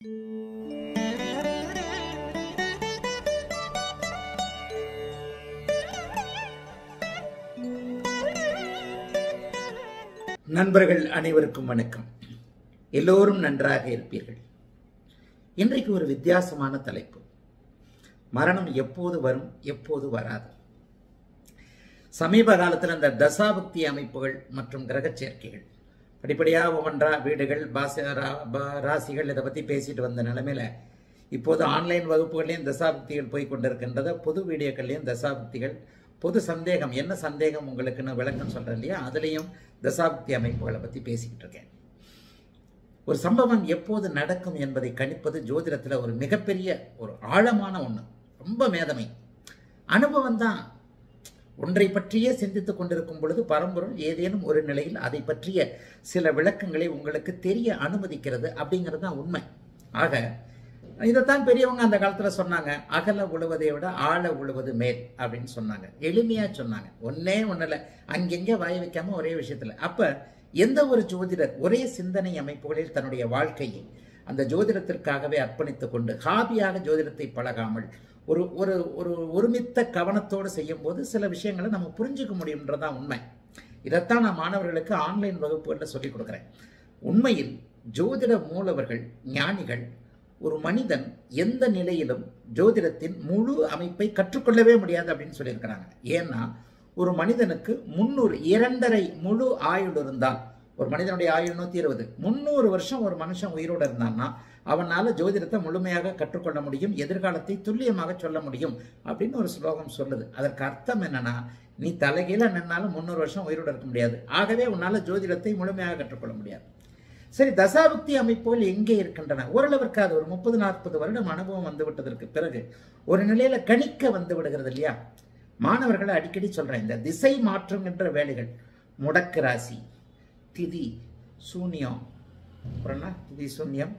நண்பர்கள் அனைவருக்கும் வணக்கம் எல்லோரும் நன்றாக இருப்பீர்கள் இன்றைக்கு ஒரு வித்தியாசமான தலைப்பு மரணம் எப்போது வரும் எப்போது வராது சமீப காலத்தில் இந்த தசாபக்தி அமைப்புகள் மற்றும் கிரகச் சேர்க்கைகள் படிப்படியாக ஒவ்வொன்றா வீடுகள் பாச ரா- ப- ராசிகள் இதை பற்றி பேசிட்டு வந்த நிலைமையில இப்போது ஆன்லைன் வகுப்புகள்லையும் தசாபக்திகள் போய் கொண்டிருக்கின்றது பொது வீடியோக்கள்லையும் தசாபக்திகள் பொது சந்தேகம் என்ன சந்தேகம் உங்களுக்குன்னு விளக்கம் சொல்கிறேன் இல்லையா அதுலேயும் தசாபக்தி அமைப்புகளை பற்றி பேசிக்கிட்டு இருக்கேன் ஒரு சம்பவம் எப்போது நடக்கும் என்பதை கணிப்பது ஜோதிடத்தில் ஒரு மிகப்பெரிய ஒரு ஆழமான ஒன்று ரொம்ப மேதமை அனுபவம் தான் ஒன்றை பற்றியே சிந்தித்துக் கொண்டிருக்கும் பொழுது பரம்பொருள் ஏதேனும் ஒரு நிலையில் அதை பற்றிய சில விளக்கங்களை உங்களுக்கு தெரிய அனுமதிக்கிறது அப்படிங்கிறது தான் உண்மை ஆக இதைத்தான் பெரியவங்க அந்த காலத்துல சொன்னாங்க அகல உழுவதை விட ஆழ உழுவது மேல் அப்படின்னு சொன்னாங்க எளிமையா சொன்னாங்க ஒன்னே ஒண்ணுல அங்கெங்கே வாய வைக்காம ஒரே விஷயத்துல அப்ப எந்த ஒரு ஜோதிடர் ஒரே சிந்தனை அமைப்புகளில் தன்னுடைய வாழ்க்கையை அந்த ஜோதிடத்திற்காகவே அர்ப்பணித்துக் கொண்டு ஹாபியாக ஜோதிடத்தை பழகாமல் ஒரு ஒரு ஒரு ஒருமித்த கவனத்தோடு செய்யும்போது சில விஷயங்களை நம்ம புரிஞ்சுக்க முடியுன்றதான் உண்மை இதைத்தான் நான் மாணவர்களுக்கு ஆன்லைன் வகுப்புகளில் சொல்லிக் கொடுக்குறேன் உண்மையில் ஜோதிட மூலவர்கள் ஞானிகள் ஒரு மனிதன் எந்த நிலையிலும் ஜோதிடத்தின் முழு அமைப்பை கற்றுக்கொள்ளவே முடியாது அப்படின்னு சொல்லியிருக்கிறாங்க ஏன்னா ஒரு மனிதனுக்கு முன்னூறு இரண்டரை முழு ஆயுள் இருந்தால் ஒரு மனிதனுடைய ஆயுள் நூத்தி இருபது முந்நூறு வருஷம் ஒரு மனுஷன் உயிரோடு இருந்தான்னா அவனால ஜோதிடத்தை முழுமையாக கற்றுக்கொள்ள முடியும் எதிர்காலத்தை துல்லியமாக சொல்ல முடியும் அப்படின்னு ஒரு ஸ்லோகம் சொல்லுது அதற்கு அர்த்தம் என்னன்னா நீ தலைகீழ நின்னாலும் முந்நூறு வருஷம் உயிரோடு இருக்க முடியாது ஆகவே உன்னால ஜோதிடத்தை முழுமையாக கற்றுக்கொள்ள முடியாது சரி தசாபுக்தி அமைப்புகள் எங்கே இருக்கின்றன ஓரளவிற்கு அது ஒரு முப்பது நாற்பது வருடம் அனுபவம் வந்து விட்டதற்கு பிறகு ஒரு நிலையில கணிக்க வந்து விடுகிறது இல்லையா மாணவர்களை அடிக்கடி சொல்றேன் இந்த திசை மாற்றுகின்ற வேலைகள் முடக்கு ராசி திதி சூன்யம் அப்புறம் என்ன திதி சூன்யம்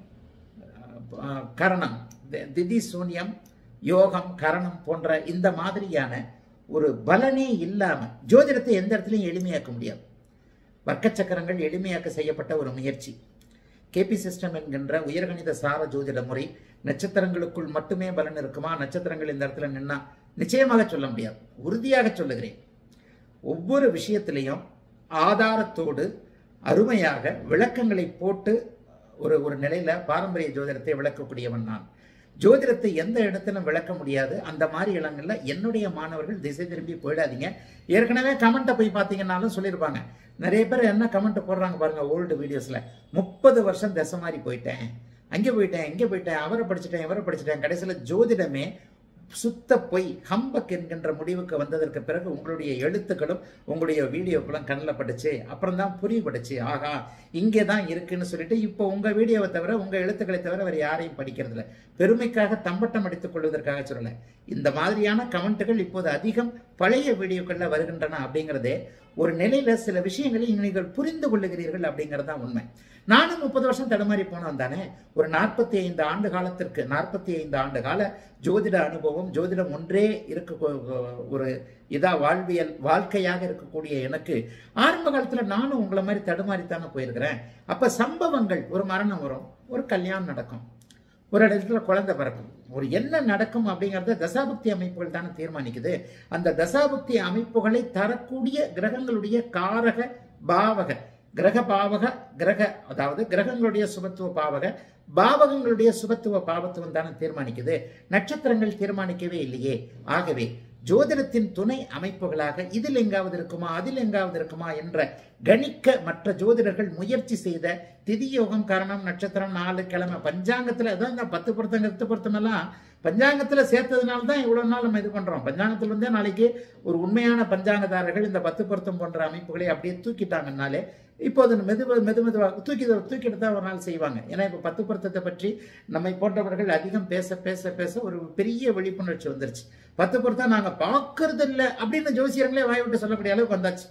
அஹ், கரணம் தி- திதி சூன்யம் யோகம் கரணம் போன்ற இந்த மாதிரியான ஒரு பலனே இல்லாம ஜோதிடத்தை எந்த இடத்துலையும் எளிமையாக்க முடியாது வர்க்க சக்கரங்கள் எளிமையாக்க செய்யப்பட்ட ஒரு முயற்சி கேபி சிஸ்டம் என்கின்ற உயர்கணித சார ஜோதிட முறை நட்சத்திரங்களுக்குள் மட்டுமே பலன் இருக்குமா நட்சத்திரங்கள் இந்த இடத்துல நின்னா நிச்சயமாக சொல்ல முடியாது உறுதியாக சொல்லுகிறேன் ஒவ்வொரு விஷயத்திலையும் ஆதாரத்தோடு அருமையாக விளக்கங்களை போட்டு ஒரு ஒரு நிலையில பாரம்பரிய ஜோதிடத்தை விளக்கக்கூடியவன் நான் ஜோதிடத்தை எந்த இடத்திலும் விளக்க முடியாது அந்த மாதிரி இடங்கள்ல என்னுடைய மாணவர்கள் திசை திரும்பி போயிடாதீங்க ஏற்கனவே கமெண்ட்டை போய் பார்த்தீங்கன்னாலும் சொல்லியிருப்பாங்க நிறைய பேர் என்ன கமெண்ட் போடுறாங்க பாருங்க ஓல்டு வீடியோஸ்ல முப்பது வருஷம் திசை மாதிரி போயிட்டேன் அங்கே போயிட்டேன் இங்கே போயிட்டேன் அவரை படிச்சுட்டேன் இவரை படிச்சுட்டேன் கடைசியில் ஜோதிடமே சுத்த பொய் ஹம்பக் என்கின்ற முடிவுக்கு வந்ததற்கு பிறகு உங்களுடைய எழுத்துக்களும் உங்களுடைய வீடியோக்களும் கண்ணில் பட்டுச்சு அப்புறம் தான் புரியப்பட்டுச்சு ஆகா இங்கே தான் இருக்குன்னு சொல்லிட்டு இப்போ உங்க வீடியோவை தவிர உங்க எழுத்துக்களை தவிர வேற யாரையும் படிக்கிறது இல்ல பெருமைக்காக தம்பட்டம் அடித்துக் கொள்வதற்காக சொல்லல இந்த மாதிரியான கமெண்ட்டுகள் இப்போது அதிகம் பழைய வீடியோக்கள்ல வருகின்றன அப்படிங்கிறதே ஒரு நிலையில சில விஷயங்களை நீங்கள் புரிந்து கொள்ளுகிறீர்கள் அப்படிங்கிறது தான் உண்மை நானும் முப்பது வருஷம் தடுமாறி போனவன் தானே ஒரு நாற்பத்தி ஐந்து ஆண்டு காலத்திற்கு நாற்பத்தி ஐந்து ஆண்டு கால ஜோதிட அனுபவம் ஜோதிடம் ஒன்றே இருக்க ஒரு இதா வாழ்வியல் வாழ்க்கையாக இருக்கக்கூடிய எனக்கு ஆரம்ப காலத்துல நானும் உங்களை மாதிரி தடுமாறித்தானே போயிருக்கிறேன் அப்ப சம்பவங்கள் ஒரு மரணம் வரும் ஒரு கல்யாணம் நடக்கும் ஒரு இடத்துல குழந்தை பிறக்கும் ஒரு என்ன நடக்கும் அப்படிங்கறத தசாபக்தி அமைப்புகள் தானே தீர்மானிக்குது அந்த தசாபக்தி அமைப்புகளை தரக்கூடிய கிரகங்களுடைய காரக பாவக கிரக பாவக கிரக அதாவது கிரகங்களுடைய சுபத்துவ பாவக பாவகங்களுடைய சுபத்துவ பாவத்துவம் தானே தீர்மானிக்குது நட்சத்திரங்கள் தீர்மானிக்கவே இல்லையே ஆகவே ஜோதிடத்தின் துணை அமைப்புகளாக இதில் எங்காவது இருக்குமா அதில் எங்காவது இருக்குமா என்ற கணிக்க மற்ற ஜோதிடர்கள் முயற்சி செய்த திதியோகம் கரணம் நட்சத்திரம் நாலு கிழமை பஞ்சாங்கத்துல அதான் இந்த பத்து பொருத்தம் கத்து பொருத்தம் எல்லாம் பஞ்சாங்கத்துல சேர்த்ததுனால தான் இவ்வளவு நாள் நம்ம இது பண்றோம் பஞ்சாங்கத்துல இருந்தே நாளைக்கு ஒரு உண்மையான பஞ்சாங்கதாரர்கள் இந்த பத்து பொருத்தம் போன்ற அமைப்புகளை அப்படியே தூக்கிட்டாங்கன்னாலே இப்போது மெது மெது மெதுவாக தூக்கி தூக்கிட்டு தான் ஒரு நாள் செய்வாங்க ஏன்னா இப்போ பத்து பொருத்தத்தை பற்றி நம்மை போன்றவர்கள் அதிகம் பேச பேச பேச ஒரு பெரிய விழிப்புணர்ச்சி வந்துருச்சு பத்து பொருத்தம் நாங்க பார்க்கறது இல்லை அப்படின்னு ஜோசியர்களே வாய் விட்டு சொல்லக்கூடிய அளவுக்கு வந்தாச்சு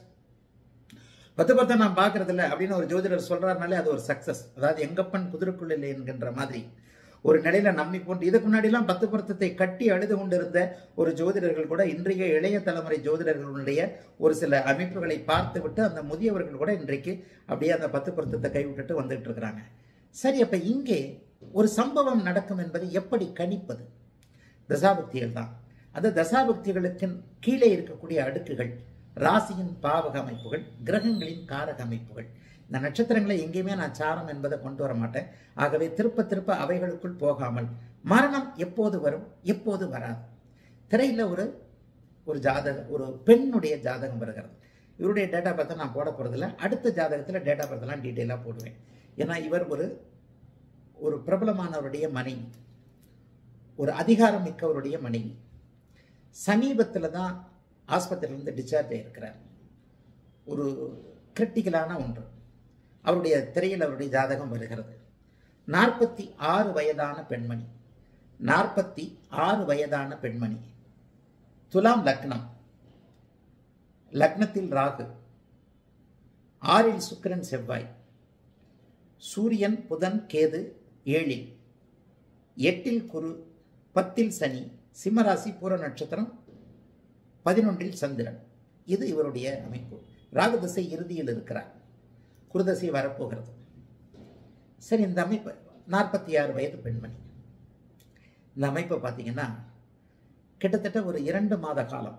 பத்து பத்தம் நான் பார்க்கறது இல்லை அப்படின்னு ஒரு ஜோதிடர் சொல்றாருனாலே அது ஒரு சக்சஸ் அதாவது எங்கப்பன் குதிரைக்குள் இல்லை என்கின்ற மாதிரி ஒரு நிலையில நம்மை போன்று இதுக்கு முன்னாடிலாம் பத்து பொருத்தத்தை கட்டி அழுது கொண்டிருந்த ஒரு ஜோதிடர்கள் கூட இன்றைய இளைய தலைமுறை ஜோதிடர்களுடைய ஒரு சில அமைப்புகளை பார்த்து விட்டு அந்த முதியவர்கள் கூட இன்றைக்கு அப்படியே அந்த பத்து பொருத்தத்தை கைவிட்டுட்டு வந்துட்டு இருக்கிறாங்க சரி அப்ப இங்கே ஒரு சம்பவம் நடக்கும் என்பதை எப்படி கணிப்பது தசாபக்திகள் தான் அந்த தசாபக்திகளுக்கு கீழே இருக்கக்கூடிய அடுக்குகள் ராசியின் பாவக அமைப்புகள் கிரகங்களின் காரக அமைப்புகள் இந்த நட்சத்திரங்களை எங்கேயுமே நான் சாரம் என்பதை கொண்டு வர மாட்டேன் ஆகவே திருப்ப திருப்ப அவைகளுக்குள் போகாமல் மரணம் எப்போது வரும் எப்போது வராது திரையில் ஒரு ஒரு ஜாதக ஒரு பெண்ணுடைய ஜாதகம் வருகிறது இவருடைய டேட்டா பர்த்தை நான் போட போகிறதில்ல அடுத்த ஜாதகத்தில் டேட்டா பர்த்தெல்லாம் டீட்டெயிலாக போடுவேன் ஏன்னா இவர் ஒரு ஒரு பிரபலமானவருடைய மனைவி ஒரு அதிகாரம் மிக்கவருடைய மனைவி சமீபத்தில் தான் ஆஸ்பத்திரியிலிருந்து டிஸ்சார்ஜ் ஆகியிருக்கிறார் ஒரு கிரிட்டிக்கலான ஒன்று அவருடைய திரையில் அவருடைய ஜாதகம் வருகிறது நாற்பத்தி ஆறு வயதான பெண்மணி நாற்பத்தி ஆறு வயதான பெண்மணி துலாம் லக்னம் லக்னத்தில் ராகு ஆறில் சுக்கிரன் செவ்வாய் சூரியன் புதன் கேது ஏழில் எட்டில் குரு பத்தில் சனி சிம்மராசி பூர நட்சத்திரம் பதினொன்றில் சந்திரன் இது இவருடைய அமைப்பு ராகு திசை இறுதியில் இருக்கிறார் குருதசை வரப்போகிறது சரி இந்த அமைப்பு நாற்பத்தி ஆறு வயது பெண்மணி இந்த அமைப்பை பார்த்தீங்கன்னா கிட்டத்தட்ட ஒரு இரண்டு மாத காலம்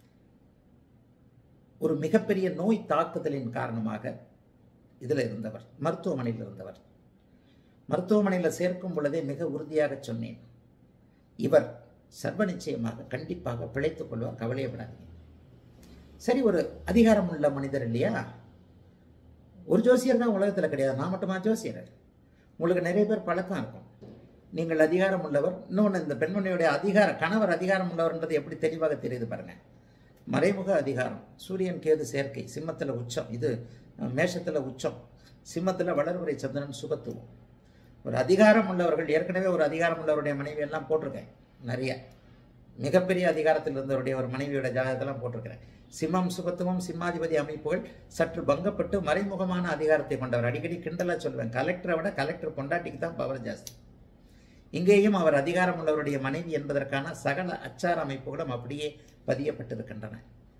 ஒரு மிகப்பெரிய நோய் தாக்குதலின் காரணமாக இதில் இருந்தவர் மருத்துவமனையில் இருந்தவர் மருத்துவமனையில் சேர்க்கும் பொழுதே மிக உறுதியாக சொன்னேன் இவர் சர்வ நிச்சயமாக கண்டிப்பாக பிழைத்துக் கொள்வார் கவலையப்படாதீங்க சரி ஒரு அதிகாரம் உள்ள மனிதர் இல்லையா ஒரு ஜோசியர் தான் உலகத்தில் கிடையாது நான் மட்டுமா ஜோசியர் உங்களுக்கு நிறைய பேர் பழக்கம் இருக்கும் நீங்கள் அதிகாரம் உள்ளவர் இன்னொன்று இந்த பெண்மணியுடைய அதிகார கணவர் அதிகாரம் உள்ளவர்ன்றது எப்படி தெளிவாக தெரியுது பாருங்க மறைமுக அதிகாரம் சூரியன் கேது சேர்க்கை சிம்மத்தில் உச்சம் இது மேஷத்தில் உச்சம் சிம்மத்தில் வளர்வுரை சந்திரன் சுபத்துவம் ஒரு அதிகாரம் உள்ளவர்கள் ஏற்கனவே ஒரு அதிகாரம் உள்ளவருடைய மனைவி எல்லாம் போட்டிருக்கேன் நிறைய மிகப்பெரிய அதிகாரத்தில் இருந்தவருடைய ஒரு மனைவியோட ஜாதகத்தெல்லாம் போட்டிருக்கிறேன் சிம்மம் சுபத்துவம் சிம்மாதிபதி அமைப்புகள் சற்று பங்கப்பட்டு மறைமுகமான அதிகாரத்தை கொண்டவர் அடிக்கடி கிண்டலாக சொல்வேன் கலெக்டரை விட கலெக்டர் பொண்டாட்டிக்கு தான் பவர் ஜாஸ்தி இங்கேயும் அவர் அதிகாரம் உள்ளவருடைய மனைவி என்பதற்கான சகல அச்சார அமைப்புகளும் அப்படியே பதியப்பட்டிருக்கின்றன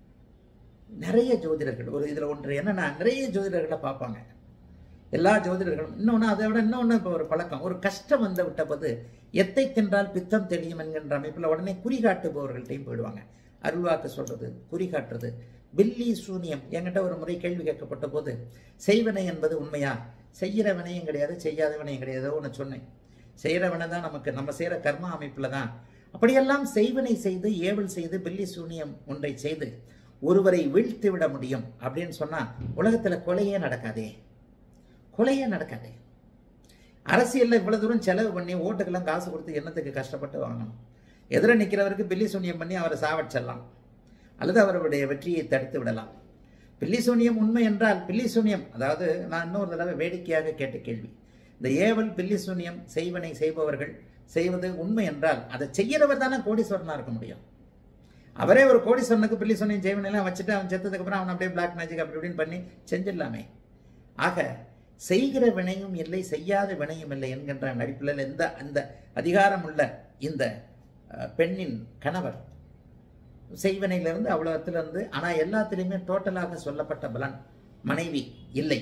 நிறைய ஜோதிடர்கள் ஒரு இதில் ஒன்று என்னன்னா நிறைய ஜோதிடர்களை பார்ப்பாங்க எல்லா ஜோதிடர்களும் இன்னொன்று அதை விட இன்னொன்று இப்போ ஒரு பழக்கம் ஒரு கஷ்டம் வந்து விட்ட போது எத்தை தின்றால் பித்தம் தெளியும் என்கின்ற அமைப்பில் உடனே குறிகாட்டுபவர்கள்ட்டையும் போயிடுவாங்க அருள்வாக்கு சொல்றது குறிகாட்டுறது பில்லி சூனியம் என்கிட்ட ஒரு முறை கேள்வி கேட்கப்பட்ட போது செய்வனை என்பது உண்மையா செய்கிற வினையும் கிடையாது செய்யாத வினையும் கிடையாது ஒன்று சொன்னேன் செய்கிற வினை தான் நமக்கு நம்ம செய்கிற கர்மா அமைப்பில் தான் அப்படியெல்லாம் செய்வனை செய்து ஏவல் செய்து பில்லி சூனியம் ஒன்றை செய்து ஒருவரை வீழ்த்தி விட முடியும் அப்படின்னு சொன்னால் உலகத்தில் கொலையே நடக்காதே கொலையே நடக்காது அரசியலில் இவ்வளோ தூரம் செலவு பண்ணி ஓட்டுக்கெல்லாம் காசு கொடுத்து என்னத்துக்கு கஷ்டப்பட்டு வாங்கணும் எதிர நிற்கிறவருக்கு பில்லி சூனியம் பண்ணி அவரை சாவடிச்சிடலாம் அல்லது அவருடைய வெற்றியை தடுத்து விடலாம் பில்லி சூனியம் உண்மை என்றால் பில்லி சூனியம் அதாவது நான் இன்னொரு தடவை வேடிக்கையாக கேட்ட கேள்வி இந்த ஏவல் பில்லி சூனியம் செய்வனை செய்பவர்கள் செய்வது உண்மை என்றால் அதை செய்கிறவர் தானே கோடீஸ்வரனாக இருக்க முடியும் அவரே ஒரு கோடீஸ்வரனுக்கு பில்லி சூனியம் செய்வனையெல்லாம் வச்சுட்டு அவன் செத்ததுக்கப்புறம் அவன் அப்படியே பிளாக் மேஜிக் அப்படி இப்படின்னு பண்ணி செஞ்சிடலாமே ஆக செய்கிற வினையும் இல்லை செய்யாத வினையும் இல்லை என்கின்ற நடிப்பில் இந்த அந்த அதிகாரம் உள்ள இந்த பெண்ணின் கணவர் செய்வனையிலிருந்து அவ்வளோத்திலிருந்து ஆனால் எல்லாத்திலையுமே டோட்டலாக சொல்லப்பட்ட பலன் மனைவி இல்லை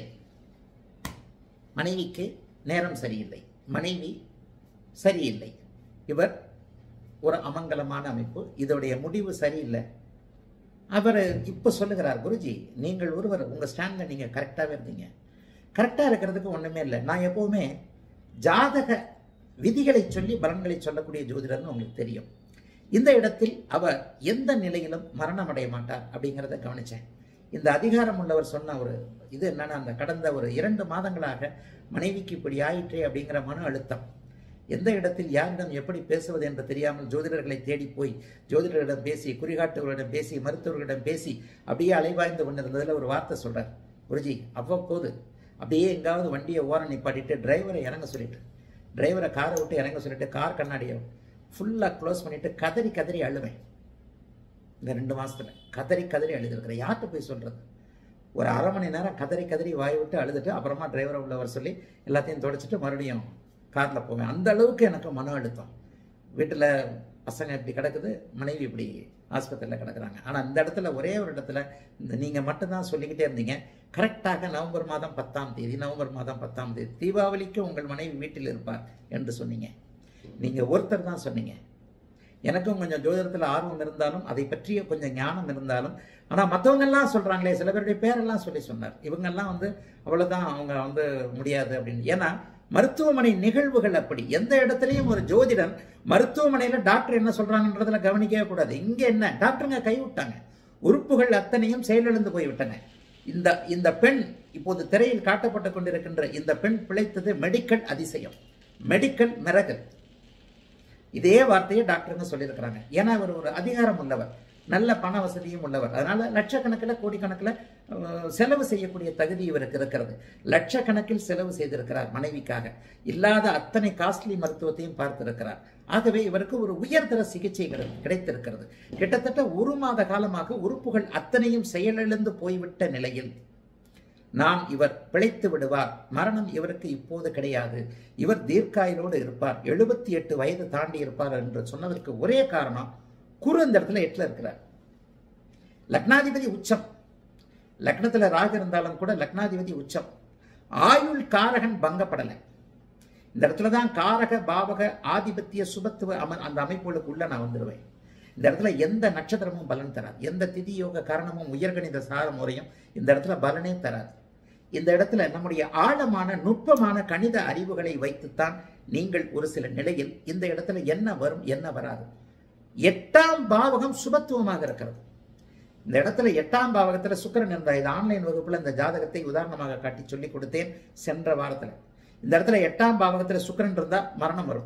மனைவிக்கு நேரம் சரியில்லை மனைவி சரியில்லை இவர் ஒரு அமங்கலமான அமைப்பு இதோடைய முடிவு சரியில்லை அவர் இப்போ சொல்லுகிறார் குருஜி நீங்கள் ஒருவர் உங்கள் ஸ்டாண்டில் நீங்கள் கரெக்டாகவே இருந்தீங்க கரெக்டாக இருக்கிறதுக்கு ஒன்றுமே இல்லை நான் எப்போவுமே ஜாதக விதிகளை சொல்லி பலன்களை சொல்லக்கூடிய ஜோதிடர்னு உங்களுக்கு தெரியும் இந்த இடத்தில் அவர் எந்த நிலையிலும் மரணம் அடைய மாட்டார் அப்படிங்கிறத கவனித்தேன் இந்த அதிகாரம் உள்ளவர் சொன்ன ஒரு இது என்னன்னா அந்த கடந்த ஒரு இரண்டு மாதங்களாக மனைவிக்கு இப்படி ஆயிற்றே அப்படிங்கிற மன அழுத்தம் எந்த இடத்தில் யாரிடம் எப்படி பேசுவது என்று தெரியாமல் ஜோதிடர்களை தேடி போய் ஜோதிடர்களிடம் பேசி குறிகாட்டுகளிடம் பேசி மருத்துவர்களிடம் பேசி அப்படியே அலைவாய்ந்து கொண்டிருந்ததில் ஒரு வார்த்தை சொல்கிறார் குருஜி அவ்வப்போது அப்படியே எங்காவது வண்டியை ஓரம் நிப்பாட்டிட்டு டிரைவரை இறங்க சொல்லிட்டு டிரைவரை காரை விட்டு இறங்க சொல்லிட்டு கார் கண்ணாடியை ஃபுல்லாக க்ளோஸ் பண்ணிட்டு கதறி கதறி அழுவேன் இந்த ரெண்டு மாதத்தில் கதறி கதறி அழுதுருக்கிறேன் யார்கிட்ட போய் சொல்கிறது ஒரு அரை மணி நேரம் கதறி கதறி வாய் விட்டு அழுதுட்டு அப்புறமா டிரைவரை உள்ள வர சொல்லி எல்லாத்தையும் தொடச்சிட்டு மறுபடியும் காரில் போவேன் அந்த அளவுக்கு எனக்கு மன அழுத்தம் வீட்டில் பசங்க இப்படி கிடக்குது மனைவி இப்படி ஆஸ்பத்திரியில் கிடக்குறாங்க ஆனால் இந்த இடத்துல ஒரே ஒரு இடத்துல இந்த நீங்கள் மட்டும்தான் சொல்லிக்கிட்டே இருந்தீங்க கரெக்டாக நவம்பர் மாதம் பத்தாம் தேதி நவம்பர் மாதம் பத்தாம் தேதி தீபாவளிக்கு உங்கள் மனைவி வீட்டில் இருப்பார் என்று சொன்னீங்க நீங்கள் ஒருத்தர் தான் சொன்னீங்க எனக்கும் கொஞ்சம் ஜோதிடத்தில் ஆர்வம் இருந்தாலும் அதை பற்றிய கொஞ்சம் ஞானம் இருந்தாலும் ஆனால் மற்றவங்கெல்லாம் சொல்கிறாங்களே சில பேருடைய பேரெல்லாம் சொல்லி சொன்னார் இவங்கெல்லாம் வந்து அவ்வளோதான் அவங்க வந்து முடியாது அப்படின்னு ஏன்னா மருத்துவமனை நிகழ்வுகள் அப்படி எந்த இடத்துலையும் ஒரு ஜோதிடன் மருத்துவமனையில் டாக்டர் என்ன சொல்கிறாங்கன்றதுல கவனிக்கவே கூடாது இங்கே என்ன டாக்டருங்க கைவிட்டாங்க உறுப்புகள் அத்தனையும் செயலிழந்து போய்விட்டன இந்த இந்த பெண் இப்போது திரையில் காட்டப்பட்டு கொண்டிருக்கின்ற இந்த பெண் பிழைத்தது மெடிக்கல் அதிசயம் மெடிக்கல் மிரகல் இதே வார்த்தையை டாக்டருங்க சொல்லியிருக்கிறாங்க ஏன்னா அவர் ஒரு அதிகாரம் உள்ளவர் நல்ல பண வசதியும் உள்ளவர் அதனால லட்சக்கணக்கில் கோடிக்கணக்கில் அஹ், செலவு செய்யக்கூடிய தகுதி இவருக்கு இருக்கிறது லட்சக்கணக்கில் செலவு செய்திருக்கிறார் மனைவிக்காக இல்லாத அத்தனை காஸ்ட்லி மருத்துவத்தையும் பார்த்திருக்கிறார் ஆகவே இவருக்கு ஒரு உயர்தர சிகிச்சை கிடை- கிடைத்திருக்கிறது கிட்டத்தட்ட ஒரு மாத காலமாக உறுப்புகள் அத்தனையும் செயலிழந்து போய்விட்ட நிலையில் நாம் இவர் பிழைத்து விடுவார் மரணம் இவருக்கு இப்போது கிடையாது இவர் தீர்க்காயுளோடு இருப்பார் எழுபத்தி எட்டு வயது தாண்டி இருப்பார் என்று சொன்னதற்கு ஒரே காரணம் குரு இந்த இடத்துல எட்டுல இருக்கிறார் லக்னாதிபதி உச்சம் லக்னத்துல ராகு இருந்தாலும் கூட லக்னாதிபதி உச்சம் ஆயுள் காரகன் பங்கப்படலை இந்த இடத்துல தான் காரக பாவக ஆதிபத்திய சுபத்துவ அம அந்த அமைப்புகளுக்கு உள்ள நான் வந்துடுவேன் இந்த இடத்துல எந்த நட்சத்திரமும் பலன் தராது எந்த திதி யோக காரணமும் உயர்கணித சார முறையும் இந்த இடத்துல பலனே தராது இந்த இடத்துல நம்முடைய ஆழமான நுட்பமான கணித அறிவுகளை வைத்துத்தான் நீங்கள் ஒரு சில நிலையில் இந்த இடத்துல என்ன வரும் என்ன வராது எட்டாம் பாவகம் சுபத்துவமாக இருக்கிறது இந்த இடத்துல எட்டாம் பாவகத்துல சுக்கிரன் இருந்தா இது ஆன்லைன் வகுப்புல இந்த ஜாதகத்தை உதாரணமாக காட்டி சொல்லி கொடுத்தேன் சென்ற வாரத்துல இந்த இடத்துல எட்டாம் பாவகத்துல சுக்கிரன் இருந்தா மரணம் வரும்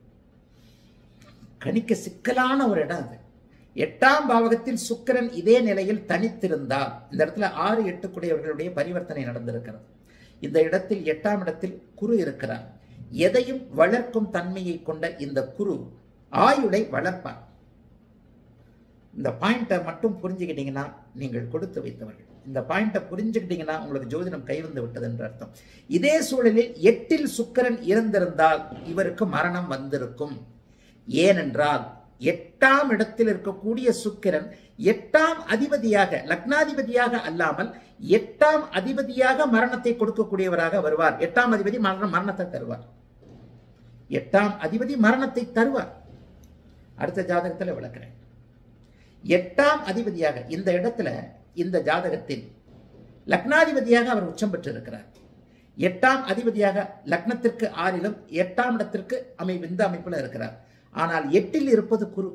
கணிக்க சிக்கலான ஒரு இடம் அது எட்டாம் பாவகத்தில் சுக்கிரன் இதே நிலையில் தனித்திருந்தால் இந்த இடத்துல ஆறு எட்டு கூடியவர்களுடைய பரிவர்த்தனை நடந்திருக்கிறது இந்த இடத்தில் எட்டாம் இடத்தில் குரு இருக்கிறார் எதையும் வளர்க்கும் தன்மையை கொண்ட இந்த குரு ஆயுளை வளர்ப்பார் இந்த பாயிண்ட்டை மட்டும் புரிஞ்சுக்கிட்டீங்கன்னா நீங்கள் கொடுத்து வைத்தவர்கள் இந்த பாயிண்ட்டை புரிஞ்சுக்கிட்டீங்கன்னா உங்களுக்கு ஜோதிடம் கைவந்து விட்டது என்று அர்த்தம் இதே சூழலில் எட்டில் சுக்கிரன் இருந்திருந்தால் இவருக்கு மரணம் வந்திருக்கும் ஏனென்றால் எட்டாம் இடத்தில் இருக்கக்கூடிய சுக்கிரன் எட்டாம் அதிபதியாக லக்னாதிபதியாக அல்லாமல் எட்டாம் அதிபதியாக மரணத்தை கொடுக்கக்கூடியவராக வருவார் எட்டாம் அதிபதி மரண மரணத்தை தருவார் எட்டாம் அதிபதி மரணத்தை தருவார் அடுத்த ஜாதகத்தில் விளக்குறேன் எட்டாம் அதிபதியாக இந்த இடத்துல இந்த ஜாதகத்தில் லக்னாதிபதியாக அவர் உச்சம் பெற்று இருக்கிறார் எட்டாம் அதிபதியாக லக்னத்திற்கு ஆறிலும் எட்டாம் இடத்திற்கு அமை இந்த அமைப்புல இருக்கிறார் ஆனால் எட்டில் இருப்பது குரு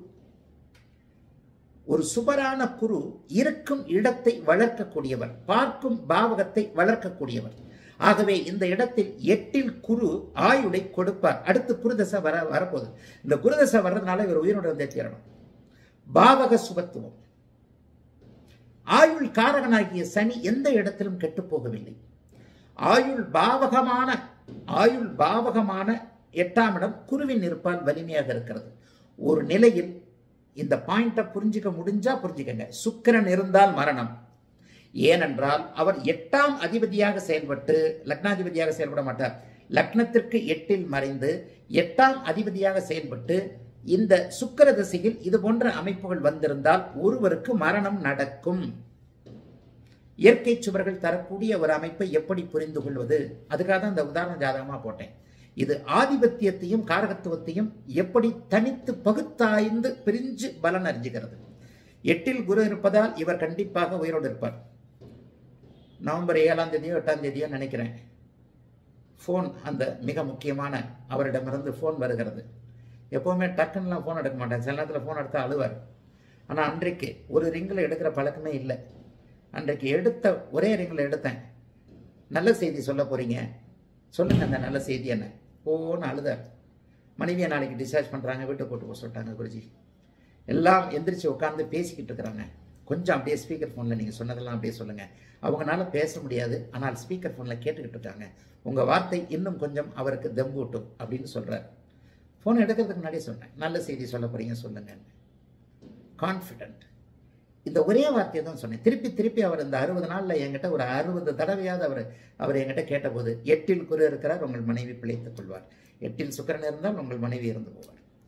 ஒரு சுபரான குரு இருக்கும் இடத்தை வளர்க்கக்கூடியவர் பார்க்கும் பாவகத்தை வளர்க்கக்கூடியவர் ஆகவே இந்த இடத்தில் எட்டில் குரு ஆயுளை கொடுப்பார் அடுத்து குருதசை வர வரப்போகுது இந்த குருதசை வர்றதுனால இவர் உயிரோடு வந்தே தீரணும் பாவக சுபத்துவம் ஆயுள் காரகனாகிய சனி எந்த இடத்திலும் கெட்டு போகவில்லை ஆயுள் பாவகமான ஆயுள் பாவகமான எட்டாம் இடம் குருவின் இருப்பால் வலிமையாக இருக்கிறது ஒரு நிலையில் இந்த பாயிண்ட்டை புரிஞ்சுக்க முடிஞ்சா புரிஞ்சுக்கங்க சுக்கிரன் இருந்தால் மரணம் ஏனென்றால் அவர் எட்டாம் அதிபதியாக செயல்பட்டு லக்னாதிபதியாக செயல்பட மாட்டார் லக்னத்திற்கு எட்டில் மறைந்து எட்டாம் அதிபதியாக செயல்பட்டு இந்த சுக்கிர திசையில் இது போன்ற அமைப்புகள் வந்திருந்தால் ஒருவருக்கு மரணம் நடக்கும் இயற்கை சுவர்கள் தரக்கூடிய ஒரு அமைப்பை எப்படி புரிந்து கொள்வது அதுக்காக தான் இந்த உதாரண ஜாதகமா போட்டேன் இது ஆதிபத்தியத்தையும் காரகத்துவத்தையும் எப்படி தனித்து பகுத்தாய்ந்து பிரிஞ்சு பலன் அறிஞ்சுகிறது எட்டில் குரு இருப்பதால் இவர் கண்டிப்பாக உயிரோடு இருப்பார் நவம்பர் ஏழாம் தேதியோ எட்டாம் தேதியோ நினைக்கிறேன் ஃபோன் அந்த மிக முக்கியமான அவரிடமிருந்து ஃபோன் வருகிறது எப்போவுமே டக்குன்னுலாம் ஃபோன் எடுக்க மாட்டேன் சில நேரத்தில் ஃபோன் எடுத்தால் அழுவார் ஆனால் அன்றைக்கு ஒரு ரிங்கில் எடுக்கிற பழக்கமே இல்லை அன்றைக்கு எடுத்த ஒரே ரிங்கில் எடுத்தேன் நல்ல செய்தி சொல்ல போறீங்க சொல்லுங்க அந்த நல்ல செய்தி என்ன ஓன்னு அழுதார் மனைவியை நாளைக்கு டிஸ்சார்ஜ் பண்ணுறாங்க வீட்டை போட்டு போக சொல்லிட்டாங்க குருஜி எல்லாம் எந்திரிச்சு உட்காந்து பேசிக்கிட்டு இருக்கிறாங்க கொஞ்சம் அப்படியே ஸ்பீக்கர் ஃபோனில் நீங்கள் சொன்னதெல்லாம் அப்படியே சொல்லுங்கள் அவங்களால பேச முடியாது ஆனால் ஸ்பீக்கர் ஃபோனில் கேட்டுக்கிட்டு இருக்காங்க உங்கள் வார்த்தை இன்னும் கொஞ்சம் அவருக்கு தெம்பூட்டும் அப்படின்னு சொல்கிறார் ஃபோன் எடுக்கிறதுக்கு முன்னாடியே சொன்னேன் நல்ல செய்தி சொல்ல போறீங்க சொல்லுங்க கான்ஃபிடென்ட் இந்த ஒரே வார்த்தையை தான் சொன்னேன் திருப்பி திருப்பி அவர் இந்த அறுபது நாளில் என்கிட்ட ஒரு அறுபது தடவையாவது அவர் அவர் என்கிட்ட கேட்டபோது எட்டில் குரு இருக்கிறார் உங்கள் மனைவி பிழைத்துக் கொள்வார் எட்டில் சுக்கிரன் இருந்தால் உங்கள் மனைவி இறந்து போவார்